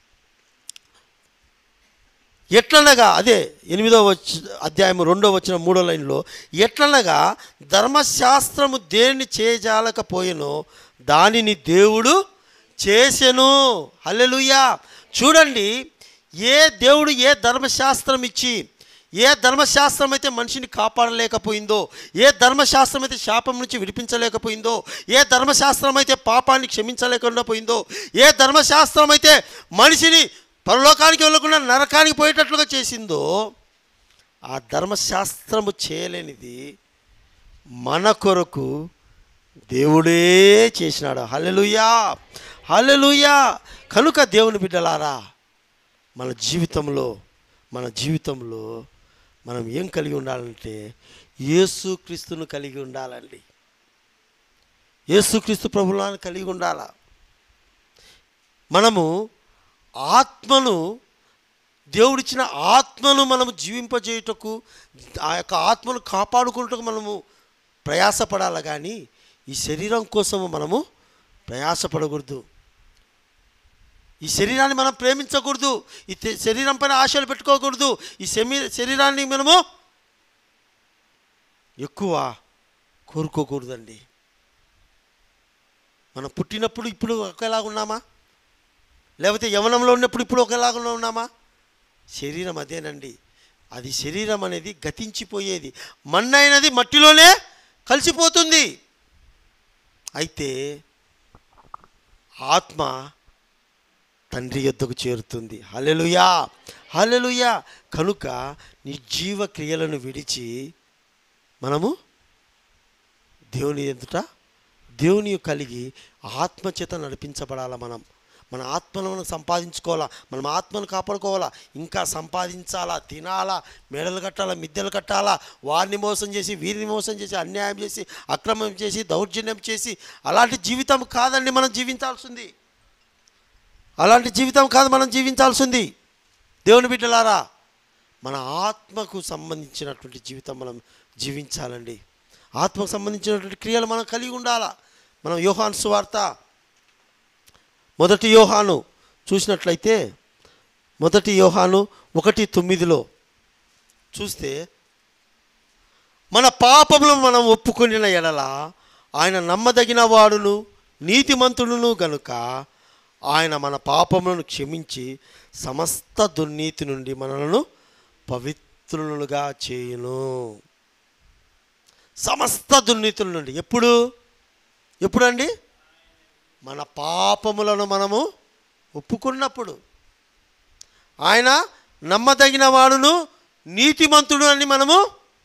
ఎట్లనగా అదే ఎనిమిదో వచ్చ అధ్యాయం రెండో వచ్చిన మూడో లైన్లో ఎట్లనగా ధర్మశాస్త్రము దేన్ని చేయజాలకపోయెనో దానిని దేవుడు చేసెను హల్లెలూయా చూడండి ఏ దేవుడు ఏ ధర్మశాస్త్రం ఇచ్చి ఏ ధర్మశాస్త్రం అయితే మనిషిని కాపాడలేకపోయిందో ఏ ధర్మశాస్త్రం అయితే శాపం నుంచి విడిపించలేకపోయిందో ఏ ధర్మశాస్త్రం అయితే పాపాన్ని క్షమించలేకుండా పోయిందో ఏ ధర్మశాస్త్రం అయితే మనిషిని పరలోకానికి వెళ్ళకుండా నరకానికి పోయేటట్లుగా చేసిందో ఆ ధర్మశాస్త్రము చేయలేనిది మన కొరకు దేవుడే చేసినాడు హల్లెలూయా హల్లెలూయా కనుక దేవుని బిడ్డలారా మన జీవితంలో మన జీవితంలో మనం ఏం కలిగి ఉండాలంటే యేసుక్రీస్తును కలిగి ఉండాలండి యేసుక్రీస్తు ప్రభులను కలిగి ఉండాలా మనము ఆత్మను దేవుడిచ్చిన ఆత్మను మనము జీవింపజేయుటకు ఆ యొక్క ఆత్మను కాపాడుకున్నటకు మనము ప్రయాసపడాలి కానీ ఈ శరీరం కోసము మనము ప్రయాసపడకూడదు ఈ శరీరాన్ని మనం ప్రేమించకూడదు ఈ తె- శరీరం పైన ఆశలు పెట్టుకోకూడదు ఈ శమీ శరీరాన్ని మనము ఎక్కువ కోరుకోకూడదండి మనం పుట్టినప్పుడు ఇప్పుడు ఒకేలాగా ఉన్నామా లేకపోతే యవనంలో ఉన్నప్పుడు ఇప్పుడు ఒకేలాగా ఉన్నామా శరీరం అదేనండి అది శరీరం అనేది గతించిపోయేది మన్నైనది మట్టిలోనే కలిసిపోతుంది అయితే ఆత్మ తండ్రి యొద్దకు చేరుతుంది హల్లెలూయా హల్లెలూయా కనుక నిర్జీవ క్రియలను విడిచి మనము దేవుని ఎదుట దేవుని కలిగి ఆత్మచేత నడిపించబడాల మనం మన ఆత్మను మనం సంపాదించుకోవాలా మనం ఆత్మను కాపాడుకోవాలా ఇంకా సంపాదించాలా తినాలా మెడలు కట్టాలా మిద్దెలు కట్టాలా వారిని మోసం చేసి వీరిని మోసం చేసి అన్యాయం చేసి అక్రమం చేసి దౌర్జన్యం చేసి అలాంటి జీవితం కాదండి మనం జీవించాల్సింది అలాంటి జీవితం కాదు మనం జీవించాల్సింది దేవుని బిడ్డలారా మన ఆత్మకు సంబంధించినటువంటి జీవితం మనం జీవించాలండి ఆత్మకు సంబంధించినటువంటి క్రియలు మనం కలిగి ఉండాలా మనం యోహాను సువార్త మొదటి యోహాను చూసినట్లయితే మొదటి యోహాను ఒకటి తొమ్మిదిలో చూస్తే మన పాపములను మనం ఒప్పుకొనిన ఎడల ఆయన నమ్మదగిన వాడును నీతిమంతుడును గనుక ఆయన మన పాపములను క్షమించి సమస్త దుర్నీతి నుండి మనలను పవిత్రులుగా చేయును సమస్త దుర్నీతుల నుండి ఎప్పుడు ఎప్పుడండి మన పాపములను మనము ఒప్పుకున్నప్పుడు ఆయన నమ్మదగిన వాడును నీతిమంతుడు అని మనము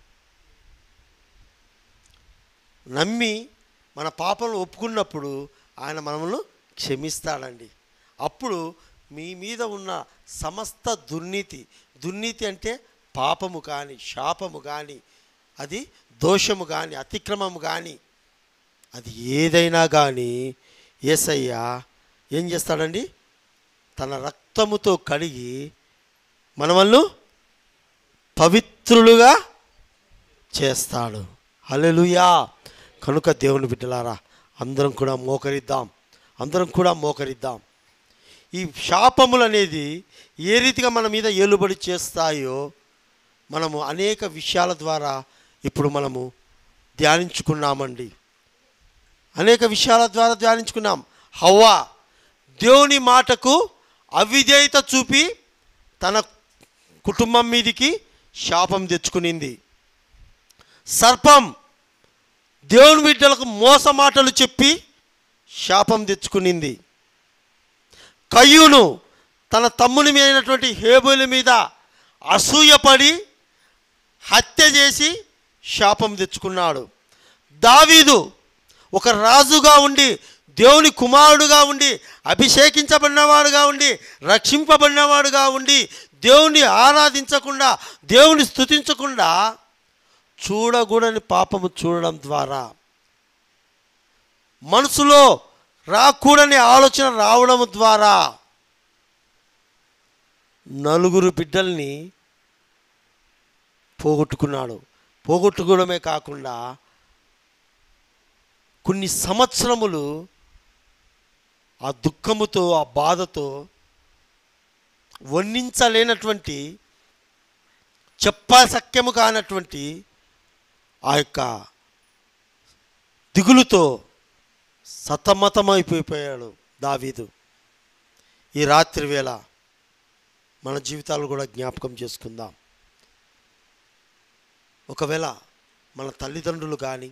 నమ్మి మన పాపలను ఒప్పుకున్నప్పుడు ఆయన మనమును క్షమిస్తాడండి అప్పుడు మీ మీద ఉన్న సమస్త దుర్నీతి దుర్నీతి అంటే పాపము కానీ శాపము కానీ అది దోషము కానీ అతిక్రమము కానీ అది ఏదైనా కానీ ఏసయ్య ఏం చేస్తాడండి తన రక్తముతో కడిగి మనమల్ని పవిత్రులుగా చేస్తాడు హల్లెలూయా కనుక దేవుని బిడ్డలారా అందరం కూడా మోకరిద్దాం అందరం కూడా మోకరిద్దాం ఈ శాపములు అనేది ఏ రీతిగా మన మీద ఏలుబడి చేస్తాయో మనము అనేక విషయాల ద్వారా ఇప్పుడు మనము ధ్యానించుకున్నామండి అనేక విషయాల ద్వారా ధ్యానించుకున్నాం హవ్వ దేవుని మాటకు అవిధేయత చూపి తన కుటుంబం మీదికి శాపం తెచ్చుకునింది సర్పం దేవుని బిడ్డలకు మోస మాటలు చెప్పి శాపం తెచ్చుకునింది కయ్యూను తన తమ్ముని అయినటువంటి హేబుల మీద అసూయపడి హత్య చేసి శాపం తెచ్చుకున్నాడు దావీదు ఒక రాజుగా ఉండి దేవుని కుమారుడుగా ఉండి అభిషేకించబడినవాడుగా ఉండి రక్షింపబడినవాడుగా ఉండి దేవుని ఆరాధించకుండా దేవుని స్తుతించకుండా చూడకూడని పాపము చూడడం ద్వారా మనసులో రాకూడని ఆలోచన రావడం ద్వారా నలుగురు బిడ్డల్ని పోగొట్టుకున్నాడు పోగొట్టుకోవడమే కాకుండా కొన్ని సంవత్సరములు ఆ దుఃఖముతో ఆ బాధతో వర్ణించలేనటువంటి చెప్పసక్యము కానటువంటి ఆ యొక్క దిగులుతో సతమతమైపోయిపోయాడు దావీదు ఈ రాత్రి వేళ మన జీవితాలు కూడా జ్ఞాపకం చేసుకుందాం ఒకవేళ మన తల్లిదండ్రులు కానీ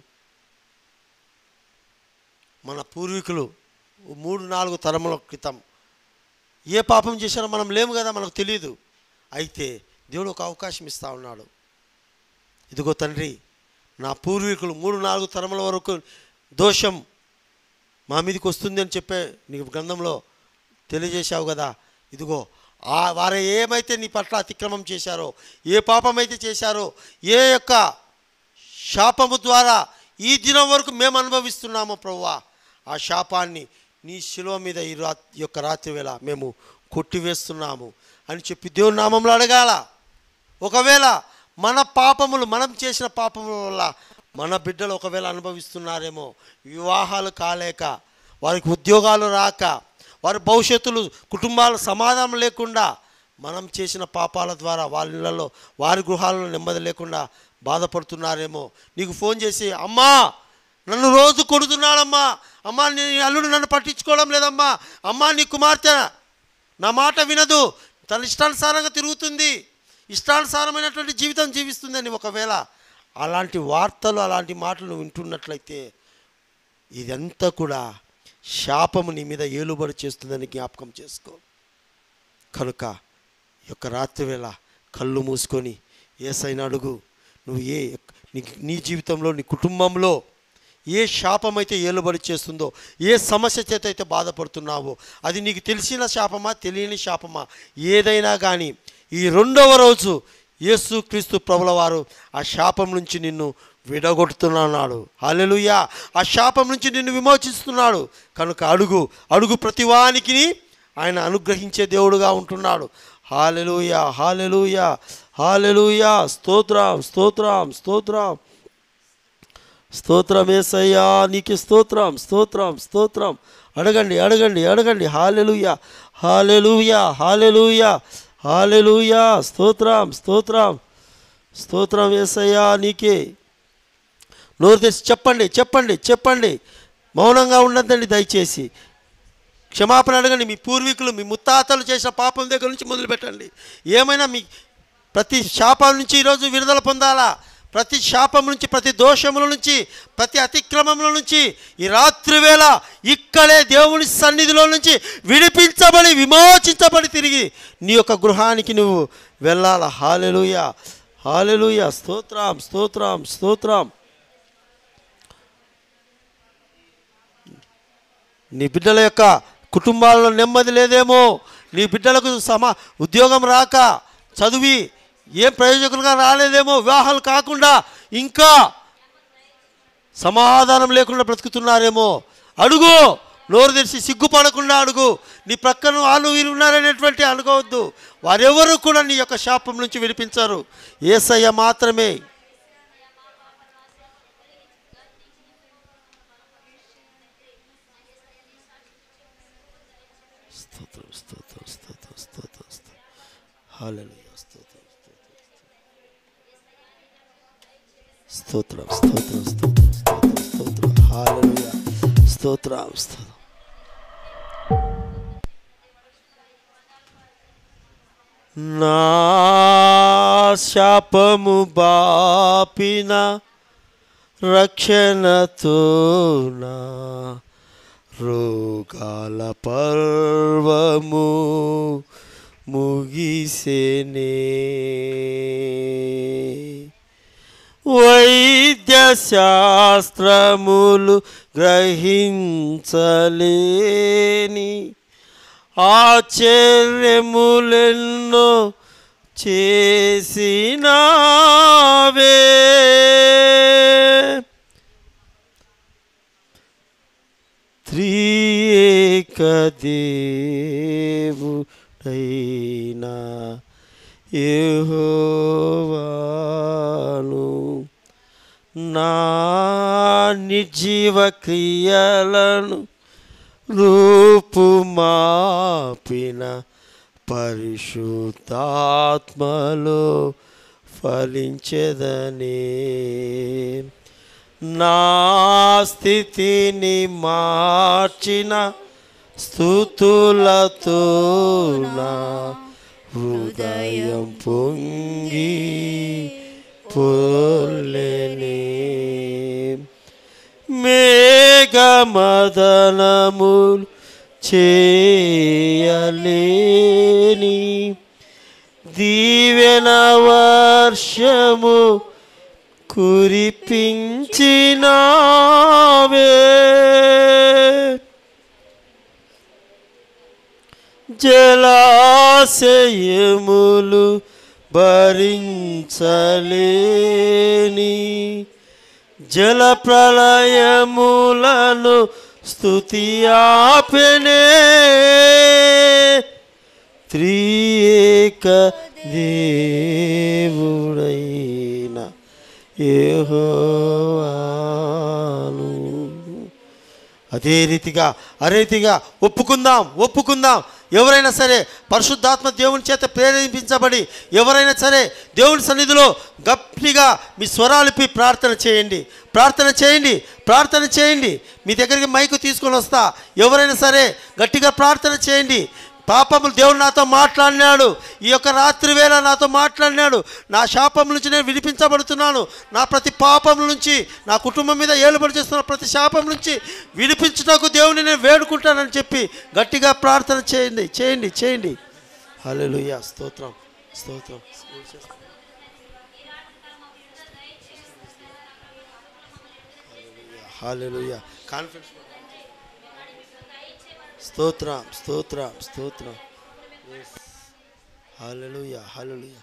మన పూర్వీకులు మూడు నాలుగు తరముల క్రితం ఏ పాపం చేశారో మనం లేము కదా మనకు తెలియదు అయితే దేవుడు ఒక అవకాశం ఇస్తా ఉన్నాడు ఇదిగో తండ్రి నా పూర్వీకులు మూడు నాలుగు తరముల వరకు దోషం మా మీదకి వస్తుంది అని చెప్పే నీకు గ్రంథంలో తెలియజేశావు కదా ఇదిగో ఆ వారు ఏమైతే నీ పట్ల అతిక్రమం చేశారో ఏ పాపమైతే చేశారో ఏ యొక్క శాపము ద్వారా ఈ దినం వరకు మేము అనుభవిస్తున్నాము ప్రభువా ఆ శాపాన్ని నీ శిలువ మీద ఈ రా ఈ యొక్క రాత్రి వేళ మేము కొట్టివేస్తున్నాము అని చెప్పి దేవుని నామంలో అడగాల ఒకవేళ మన పాపములు మనం చేసిన పాపముల వల్ల మన బిడ్డలు ఒకవేళ అనుభవిస్తున్నారేమో వివాహాలు కాలేక వారికి ఉద్యోగాలు రాక వారి భవిష్యత్తులు కుటుంబాల సమాధానం లేకుండా మనం చేసిన పాపాల ద్వారా వాళ్ళ ఇళ్ళలో వారి గృహాలలో నెమ్మది లేకుండా బాధపడుతున్నారేమో నీకు ఫోన్ చేసి అమ్మా నన్ను రోజు కొడుతున్నాడమ్మా అమ్మా నీ అల్లుడు నన్ను పట్టించుకోవడం లేదమ్మా అమ్మా నీ కుమార్తె నా మాట వినదు తన ఇష్టానుసారంగా తిరుగుతుంది ఇష్టానుసారమైనటువంటి జీవితం జీవిస్తుందని ఒకవేళ అలాంటి వార్తలు అలాంటి మాటలు నువ్వు వింటున్నట్లయితే ఇదంతా కూడా శాపము నీ మీద ఏలుబడి చేస్తుందని జ్ఞాపకం చేసుకో కనుక ఈ యొక్క రాత్రి వేళ కళ్ళు మూసుకొని ఏసైనా అడుగు నువ్వు ఏ నీ నీ జీవితంలో నీ కుటుంబంలో ఏ శాపం అయితే ఏలుబడి చేస్తుందో ఏ సమస్య చేత అయితే బాధపడుతున్నావో అది నీకు తెలిసిన శాపమా తెలియని శాపమా ఏదైనా కానీ ఈ రెండవ రోజు యేసు క్రీస్తు ప్రభుల వారు ఆ శాపం నుంచి నిన్ను విడగొడుతున్నాడు హల్లెలూయా ఆ శాపం నుంచి నిన్ను విమోచిస్తున్నాడు కనుక అడుగు అడుగు ప్రతివానికి ఆయన అనుగ్రహించే దేవుడుగా ఉంటున్నాడు హాలెలూయా హాలెలూయా హాలెలూయా స్తోత్రం స్తోత్రం స్తోత్రం స్తోత్రం ఏసయ్యా నీకు స్తోత్రం స్తోత్రం స్తోత్రం అడగండి అడగండి అడగండి హాలెలూయా హాలెలూయా హాలెలూయా హాలెలూయా స్తోత్రం స్తోత్రం స్తోత్రం ఏసయ్యా నీకే నోరు తెచ్చి చెప్పండి చెప్పండి చెప్పండి మౌనంగా ఉండద్దండి దయచేసి క్షమాపణ అడగండి మీ పూర్వీకులు మీ ముత్తాతలు చేసిన పాపం దగ్గర నుంచి మొదలు పెట్టండి ఏమైనా మీ ప్రతి శాపం నుంచి ఈరోజు విడుదల పొందాలా ప్రతి శాపం నుంచి ప్రతి దోషముల నుంచి ప్రతి అతిక్రమముల నుంచి ఈ రాత్రి వేళ ఇక్కడే దేవుని సన్నిధిలో నుంచి విడిపించబడి విమోచించబడి తిరిగి నీ యొక్క గృహానికి నువ్వు వెళ్ళాల హాలెలుయ హాలెలుయ స్తోత్రం స్తోత్రం స్తోత్రం నీ బిడ్డల యొక్క కుటుంబాలలో నెమ్మది లేదేమో నీ బిడ్డలకు సమా ఉద్యోగం రాక చదివి ఏం ప్రయోజకులుగా రాలేదేమో వివాహాలు కాకుండా ఇంకా సమాధానం లేకుండా బ్రతుకుతున్నారేమో అడుగు నోరు తెరిచి సిగ్గుపడకుండా అడుగు నీ ప్రక్కన వాళ్ళు వీరు ఉన్నారనేటువంటి అనుకోవద్దు వారెవరు కూడా నీ యొక్క శాపం నుంచి విడిపించారు ఏసయ్య మాత్రమే స్తోత్రం స్తోత్రం స్తోత్రం స్తోత్రం స్తోత్రం హల్లెలూయా స్తోత్రం స్తోత్రం స్తోత్రం స్తోత్రం స్తోత్రం స్తోత్రం హల్లెలూయా స్తోత్రం స్తోత్రం నా శాపము బాపిన రక్షణతో నా రోగాల పర్వము ముగిసేనే వైద్య శాస్త్రములు గ్రహించలేని ఆశ్చర్యములెన్నో చేసినావే త్రియేక దేవుడైనా యెహోవాను నా నిర్జీవ క్రియలను రూపుమాపిన పరిశుద్ధాత్మలో ఫలించదనే నా స్థితిని మార్చిన స్థుతులతో నా హృదయం పొంగి పొల్లెనే మేఘమదనములు చేయలేని దీవెన వర్షము కురిపించినావే జలాశయములు భరించలేని జల ప్రళయములను స్తుతి ఆపెనే త్రియేక దేవుడైన యెహోవాను అదే రీతిగా అదే రీతిగా ఒప్పుకుందాం ఒప్పుకుందాం ఎవరైనా సరే పరిశుద్ధాత్మ దేవుని చేత ప్రేరేపించబడి ఎవరైనా సరే దేవుని సన్నిధిలో గట్టిగా మీ స్వరాలిపి ప్రార్థన చేయండి ప్రార్థన చేయండి ప్రార్థన చేయండి మీ దగ్గరికి మైకు తీసుకొని వస్తా ఎవరైనా సరే గట్టిగా ప్రార్థన చేయండి పాపములు దేవుడు నాతో మాట్లాడినాడు ఈ యొక్క రాత్రి వేళ నాతో మాట్లాడినాడు నా శాపం నుంచి నేను విడిపించబడుతున్నాను నా ప్రతి పాపం నుంచి నా కుటుంబం మీద ఏలుబడి చేస్తున్న ప్రతి శాపం నుంచి విడిపించుటకు దేవుని నేను వేడుకుంటానని చెప్పి గట్టిగా ప్రార్థన చేయండి చేయండి చేయండి హల్లెలూయా స్తోత్రం స్తోత్రం హల్లెలూయా కాన్ఫిడెన్స్ స్తోత్రం స్తోత్రం స్తోత్రం హల్లెలూయా హల్లెలూయా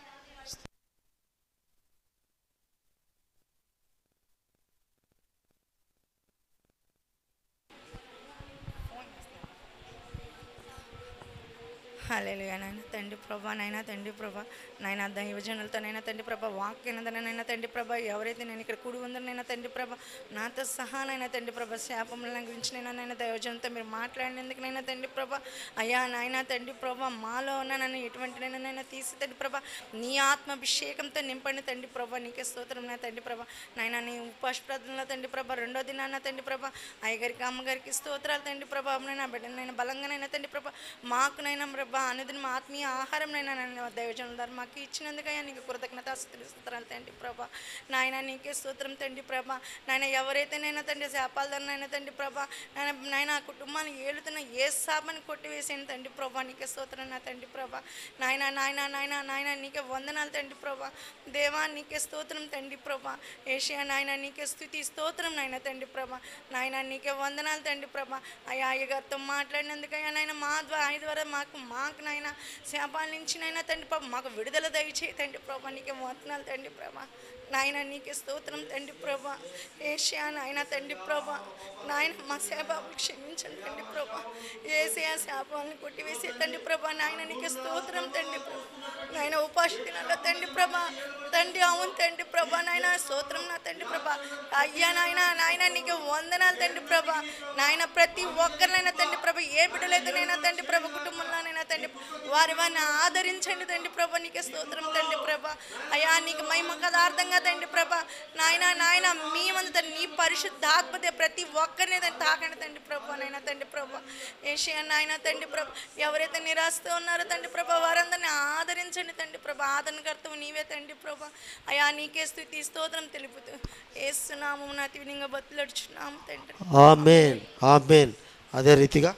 హల్లెలూయా నాయన తండ్రి ప్రభా నైనా తండ్రి ప్రభా నాయన దైవజనులతో నైనా తండ్రి ప్రభా వాక్యనందనైనా తండ్రి ప్రభా ఎవరైతే నేను ఇక్కడ కూడి ఉందనైనా తండ్రి ప్రభా నాతో సహా నైనా తండ్రి ప్రభా శాపముల గురించి నైనా నైనా దైవజనులతో మీరు మాట్లాడినందుకు నైనా తండ్రి ప్రభా అయ్యా నాయన తండ్రి ప్రభా మాలో ఉన్న నన్ను ఎటువంటి నైనా తీసి తండ్రి ప్రభా నీ ఆత్మాభిషేకంతో నింపండి తండ్రి ప్రభా నీకే స్తోత్రం నా తండ్రి ప్రభా నాయన నీ ఉపాస ప్రార్థనలో తండ్రి ప్రభా రెండో దినాన్న తండ్రి ప్రభా అయ్యగారికి అమ్మగారికి స్తోత్రాలు తండ్రి ప్రభా నైనా బిడ్డనైనా బలంగానైనా తండ్రి ప్రభా మాకునైనా ప్రభా అనుదిన మా ఆత్మీయ ఆహారంనైనా నన్ను దైవజనుల ద్వారా మాకు ఇచ్చినందుకయ్యా నీకు కృతజ్ఞత స్తోత్రాలు తండ్రి ప్రభా నాయన నీకే స్తోత్రం తండ్రి ప్రభా నాయన ఎవరైతేనైనా తండ్రి శాపాలనైనా తండ్రి ప్రభా నాయన నాయన ఆ కుటుంబాన్ని ఏలుతున్న ఏ శాపాన్ని కొట్టివేసాను తండ్రి ప్రభా నీకే స్తోత్రం నా తండ్రి ప్రభా నాయన నాయన నాయన నాయన నీకే వందనాలు తండ్రి ప్రభా దేవా నీకే స్తోత్రం తండ్రి ప్రభా ఏషియా నాయన నీకే స్థుతి స్తోత్రం నాయన తండ్రి ప్రభా నాయన నీకే వందనాలు తండ్రి ప్రభా అయ్యా అయ్యగారితో మాట్లాడినందుకయ్యా నాయన మా ద్వారా ఆయన ద్వారా మాకు మాకు నాయన శాపాల నుంచి నాయన తండ్రి ప్రభా మాకు విడుదల దయచేయి తండ్రి ప్రభా నీకే వందనాలు తండ్రి ప్రభా నాయన నీకే స్తోత్రం తండ్రి ప్రభా ఏషియా నాయన తండ్రి ప్రభా నాయన మా శాపాలు క్షమించండి తండ్రి ప్రభా ఏసియా శాపాలను కొట్టివేసే తండ్రి ప్రభా నాయన నీకే స్తోత్రం తండ్రి ప్రభా నాయన ఉపాస దినాల్లో తండ్రి ప్రభా తండ్రి అవును తండ్రి ప్రభా నాయన స్తోత్రం నా తండ్రి ప్రభా అయ్యా నాయన నాయన నీకు వందనాలు తండ్రి ప్రభా నాయన ప్రతి ఒక్కరినైనా తండ్రి ప్రభా ఏ బిడ్డలైతేనైనా తండ్రి ప్రభా కుటుంబంలోనైనా తండ్రి వారి వారిని ఆదరించండి తండ్రి ప్రభా నీకే స్తోత్రం తండ్రి ప్రభా అయ్యా నీకు మహిమ పదార్థంగా తండ్రి ప్రభా నాయన నాయన మీ మంది తండ్రి నీ పరిశుద్ధాత్మతే ప్రతి ఒక్కరిని తండ్రి తాకండి తండ్రి ప్రభా నాయన తండ్రి ప్రభా ఏషియా నాయన తండ్రి ప్రభా ఎవరైతే నిరాశతో ఉన్నారో తండ్రి ప్రభా వారందరిని ఆదరించండి తండ్రి ప్రభా ఆదరణకర్తవు నీవే తండ్రి ప్రభా అయా నీకే స్థుతి స్తోత్రం తెలుపుతూ ఏస్తున్నాము నా తివినింగ బతులడుచున్నాము తండ్రి ఆమెన్ ఆమెన్ అదే రీతిగా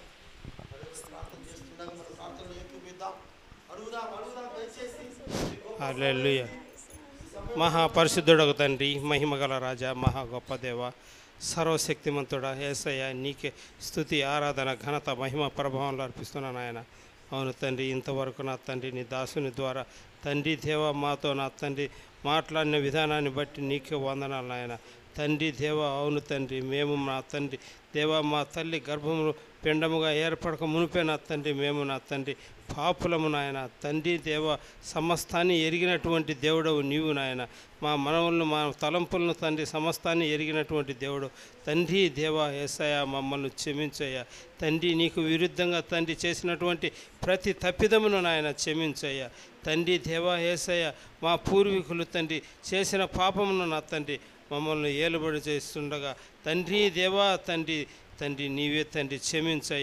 హల్లెలూయా మహాపరిశుద్ధుడకు తండ్రి మహిమగల రాజా మహా గొప్ప దేవ సర్వశక్తిమంతుడా ఏసయ్య నీకే స్థుతి ఆరాధన ఘనత మహిమ ప్రభావంలో అర్పిస్తున్నాను ఆయన అవును తండ్రి ఇంతవరకు నా తండ్రి నీ దాసుని ద్వారా తండ్రి దేవ మాతో నా తండ్రి మాట్లాడిన విధానాన్ని బట్టి నీకే వందనాలు నాయన తండ్రి దేవ అవును తండ్రి మేము మా తండ్రి దేవ మా తల్లి గర్భములు పిండముగా ఏర్పడక మునిపే నా తండ్రి మేము నా తండ్రి పాపులము నాయన తండ్రి దేవ సమస్తాన్ని ఎరిగినటువంటి దేవుడవు నీవు నాయన మా మనవులను మా తలంపులను తండ్రి సమస్తాన్ని ఎరిగినటువంటి దేవుడు తండ్రి దేవ ఏసయ మమ్మల్ని క్షమించయ్యా తండ్రి నీకు విరుద్ధంగా తండ్రి చేసినటువంటి ప్రతి తప్పిదమును నాయన క్షమించయ్యా తండ్రి దేవ ఏసయ్య మా పూర్వీకులు తండ్రి చేసిన పాపమును నా తండ్రి మమ్మల్ని ఏలుబడి చేస్తుండగా తండ్రి దేవా తండ్రి తండ్రి నీవే తండ్రి క్షమించయ్యా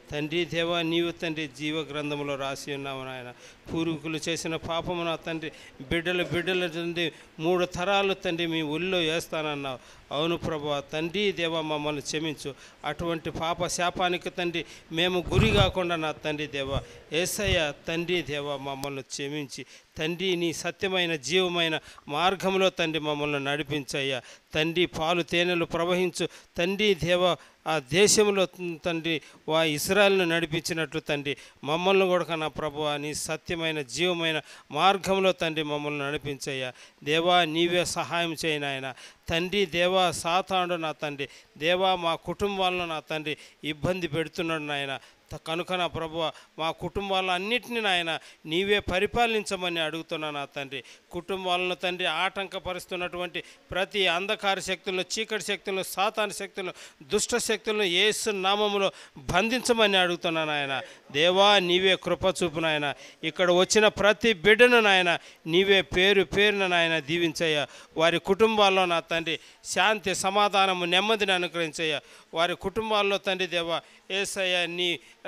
తండ్రి దేవా నీవు తండ్రి జీవ గ్రంథంలో రాసి ఉన్నావు నాయన పూర్వీకులు చేసిన పాపము నా తండ్రి బిడ్డలు బిడ్డల తండ్రి మూడు తరాలు తండ్రి మీ ఒళ్ళో వేస్తానన్నావు అవును ప్రభా తండ్రి దేవ మమ్మల్ని క్షమించు అటువంటి పాప శాపానికి తండ్రి మేము గురి కాకుండా నా తండ్రి దేవ ఏసయ్య తండ్రి దేవ మమ్మల్ని క్షమించి తండ్రి నీ సత్యమైన జీవమైన మార్గంలో తండ్రి మమ్మల్ని నడిపించయ్యా తండ్రి పాలు తేనెలు ప్రవహించు తండ్రి దేవ ఆ దేశంలో తండ్రి వా ఇస్రాయల్ను నడిపించినట్లు తండ్రి మమ్మల్ని కూడా నా ప్రభు నీ సత్యమైన జీవమైన మార్గంలో తండ్రి మమ్మల్ని నడిపించయ్యా దేవా నీవే సహాయం చేయను ఆయన తండ్రి దేవా సాతాడు నా తండ్రి దేవా మా కుటుంబాలను నా తండ్రి ఇబ్బంది పెడుతున్నాడు నాయన త- కనుక నా ప్రభు మా కుటుంబాలను అన్నిటిని నాయన నీవే పరిపాలించమని అడుగుతున్నా నా తండ్రి కుటుంబాలను తండ్రి ఆటంకపరుస్తున్నటువంటి ప్రతి అంధకార శక్తులను చీకటి శక్తులను సాతాన శక్తులను దుష్ట శక్తులను ఏసు నామములో బంధించమని అడుగుతున్నా నాయన దేవా నీవే కృప చూపు నాయన ఇక్కడ వచ్చిన ప్రతి బిడ్డను నాయన నీవే పేరు పేరున నాయన దీవించయ్యా వారి కుటుంబాల్లో నా తండ్రి శాంతి సమాధానము నెమ్మదిని అనుగ్రహించయ్యా వారి కుటుంబాల్లో తండ్రి దేవా ఏసయ్య నీ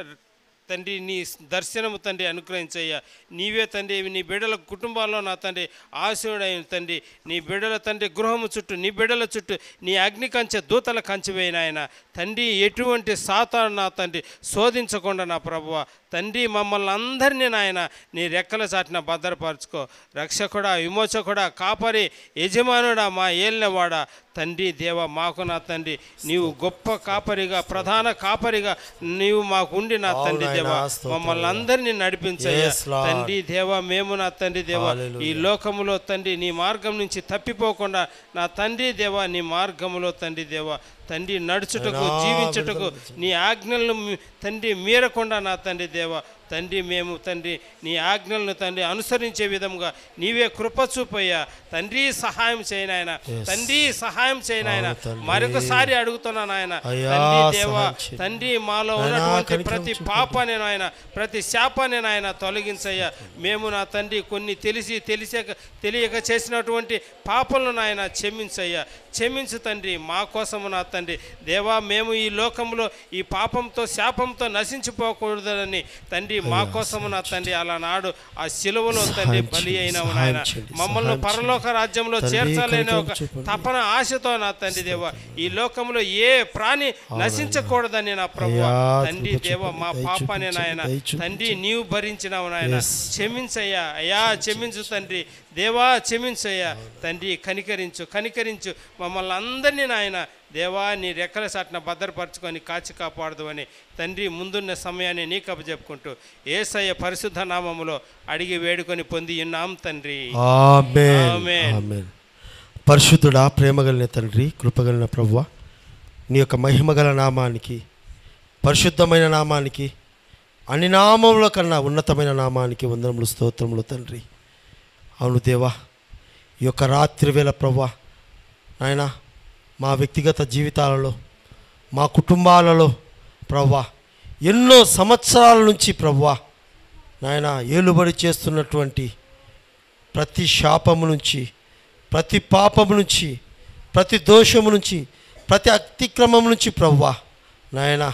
తండ్రి నీ దర్శనము తండ్రి అనుగ్రహించయ్యా నీవే తండ్రి నీ బిడ్డల కుటుంబాల్లో నా తండ్రి ఆశయుడైన తండ్రి నీ బిడ్డల తండ్రి గృహము చుట్టూ నీ బిడ్డల చుట్టూ నీ అగ్ని కంచె దూతల కంచె వేయిన ఆయన తండ్రి ఎటువంటి సాతాను నా తండ్రి శోధించకుండా నా ప్రభువ తండ్రి మమ్మల్ని అందరినీ నాయన నీ రెక్కల చాటున భద్రపరచుకో రక్షకుడా విమోచకుడా కాపరి యజమానుడా మా ఏలినవాడా తండ్రి దేవ మాకు నా తండ్రి నీవు గొప్ప కాపరిగా ప్రధాన కాపరిగా నీవు మాకు ఉండి నా తండ్రి అవునాయనా, దేవ స్తోత్రం. మమ్మల్ని అందరినీ నడిపించయ్యా Yes, Lord. తండ్రి దేవ మేము నా తండ్రి దేవ Hallelujah. ఈ లోకములో తండ్రి నీ మార్గం నుంచి తప్పిపోకుండా నా తండ్రి దేవ నీ మార్గములో తండ్రి దేవ తండ్రి నడుచుటకు అయినా జీవించుటకు విడుదల నీ ఆజ్ఞలను మీ- తండ్రి మీరకుండా నా తండ్రి దేవ తండ్రి మేము తండ్రి నీ ఆజ్ఞలను తండ్రి అనుసరించే విధంగా నీవే కృప చూపయ్యా తండ్రి సహాయం చేయనాయన తండ్రి సహాయం చేయనాయన అవును తండ్రి. మరొకసారి అడుగుతున్నా నాయన అయ్యా, తండ్రి దేవ సహాయం చేయి. తండ్రి మాలో నాయనా, ఉన్నటువంటి కనికరం ప్రతి చూపండి. పాపాన్ని నాయన ప్రతి శాపాన్ని నాయన తొలగించయ్యా మేము నా తండ్రి కొన్ని తెలిసి తెలియక తెలియక చేసినటువంటి పాపలను నాయన క్షమించయ్యా క్షమించు తండ్రి మా కోసము నా తండ్రి దేవా మేము ఈ లోకంలో ఈ పాపంతో శాపంతో నశించిపోకూడదని తండ్రి మా కోసము నా తండ్రి అలానాడు ఆ శిలువలో తండ్రి సహాయం బలి చేయండి, అయినావు సహాయం నాయన చేయండి, మమ్మల్ని సహాయం పరలోక చేయండి. రాజ్యంలో తండ్రి, చేర్చాలనే కనికరం ఒక చూపండి. తపన ఆశతో నా తండ్రి దేవ ఈ లోకంలో ఏ ప్రాణి నశించకూడదని నా ప్రభు అయ్యా, తండ్రి కృప దేవ చూపండి, మా దయ పాపాన్ని చూపించండి, నాయన దయ చూపించండి. తండ్రి నీవు భరించినావు నాయన Yes. క్షమించయ్యా అయ్యా క్షమించు తండ్రి దేవా క్షమించయ్యా తండ్రి కనికరించు కనికరించు మమ్మల్ని అందరినీ నాయన దేవా నీ రెక్కల సాటిన భద్రపరచుకొని కాచి కాపాడదు అని తండ్రి ముందున్న సమయాన్ని నీకు అప్పచెప్పుకుంటూ ఏసయ్య పరిశుద్ధ నామములో అడిగి వేడుకొని పొంది ఉన్నాం తండ్రి ఆమేన్ ఆమేన్. ఆమేన్ పరిశుద్ధుడా ప్రేమగలిగిన తండ్రి కృపగలిగిన ప్రభువ నీ యొక్క మహిమగల నామానికి పరిశుద్ధమైన నామానికి అన్ని నామముల కన్నా ఉన్నతమైన నామానికి వందనములు స్తోత్రములు తండ్రి అవును దేవా ఈ యొక్క రాత్రి వేళ ప్రభువ నాయన మా వ్యక్తిగత జీవితాలలో మా కుటుంబాలలో ప్రవ్వా ఎన్నో సంవత్సరాల నుంచి ప్రవ్వా నాయన ఏలుబడి చేస్తున్నటువంటి ప్రతి శాపము నుంచి ప్రతి పాపము నుంచి ప్రతి దోషము నుంచి ప్రతి అతిక్రమం నుంచి ప్రవ్వా నాయన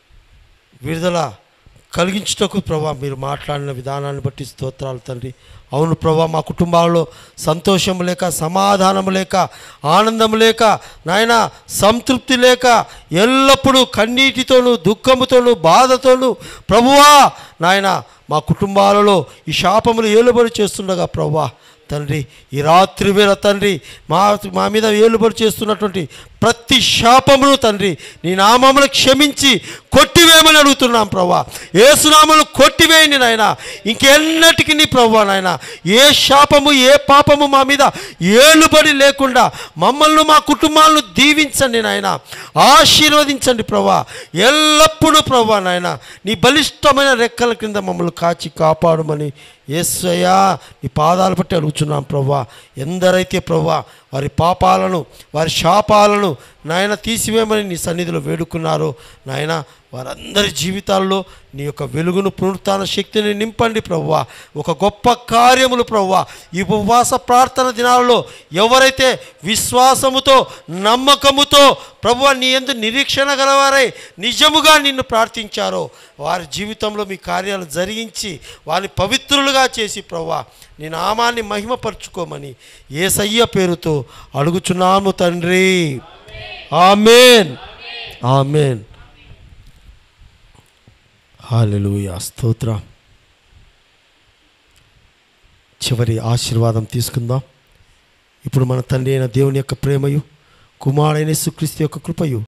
విడుదల కలిగించుటకు ప్రభా మీరు మాట్లాడిన విధానాన్ని బట్టి స్తోత్రాలు తండ్రి అవును ప్రభా మా కుటుంబాల్లో సంతోషం లేక సమాధానం లేక ఆనందం లేక నాయన సంతృప్తి లేక ఎల్లప్పుడూ కన్నీటితోనూ దుఃఖముతోనూ బాధతోనూ ప్రభువా నాయన మా కుటుంబాలలో ఈ శాపములు ఏలుబడి చేస్తుండగా ప్రభా తండ్రి ఈ రాత్రి వేళ తండ్రి మా మా మీద ఏలుబడి చేస్తున్నటువంటి ప్రతి శాపమును తండ్రి నీ నామములు క్షమించి కొట్టివేయమని అడుగుతున్నాం ప్రభా ఏసునామను కొట్టివేయండి నాయన ఇంకెన్నటికి నీ ప్రభా నాయన ఏ శాపము ఏ పాపము మా మీద ఏలుబడి లేకుండా మమ్మల్ని మా కుటుంబాలను దీవించండి నాయన ఆశీర్వదించండి ప్రభా ఎల్లప్పుడూ ప్రభా నాయన నీ బలిష్టమైన రెక్కల కింద మమ్మల్ని కాచి కాపాడమని యేసయ్యా నీ పాదాలు పట్టి అడుగుచున్నాం ప్రవ్వా ఎందరైతే ప్రవ్వా వారి పాపాలను వారి శాపాలను నాయన తీసివేయమని నీ సన్నిధిలో వేడుకున్నారో నాయన వారందరి జీవితాల్లో నీ యొక్క వెలుగును పునరుత్థాన శక్తిని నింపండి ప్రవ్వా ఒక గొప్ప కార్యములు ప్రవ్వా ఈ ఉపవాస ప్రార్థన దినాలలో ఎవరైతే విశ్వాసముతో నమ్మకముతో ప్రభువా నీ ఎందు నిరీక్షణ గలవారై నిజముగా నిన్ను ప్రార్థించారో వారి జీవితంలో మీ కార్యాలు జరిగించి వారిని పవిత్రులుగా చేసి ప్రవ్వా నీ నామాన్ని మహిమపరుచుకోమని ఏసయ్య పేరుతో అడుగుచున్నాము తండ్రి ఆమెన్ ఆమెన్ హాలెలూయా స్తోత్ర చివరి ఆశీర్వాదం తీసుకుందాం ఇప్పుడు మన తండ్రి అయిన దేవుని యొక్క ప్రేమయు కుమారుడైన యేసుక్రీస్తు యొక్క కృపయు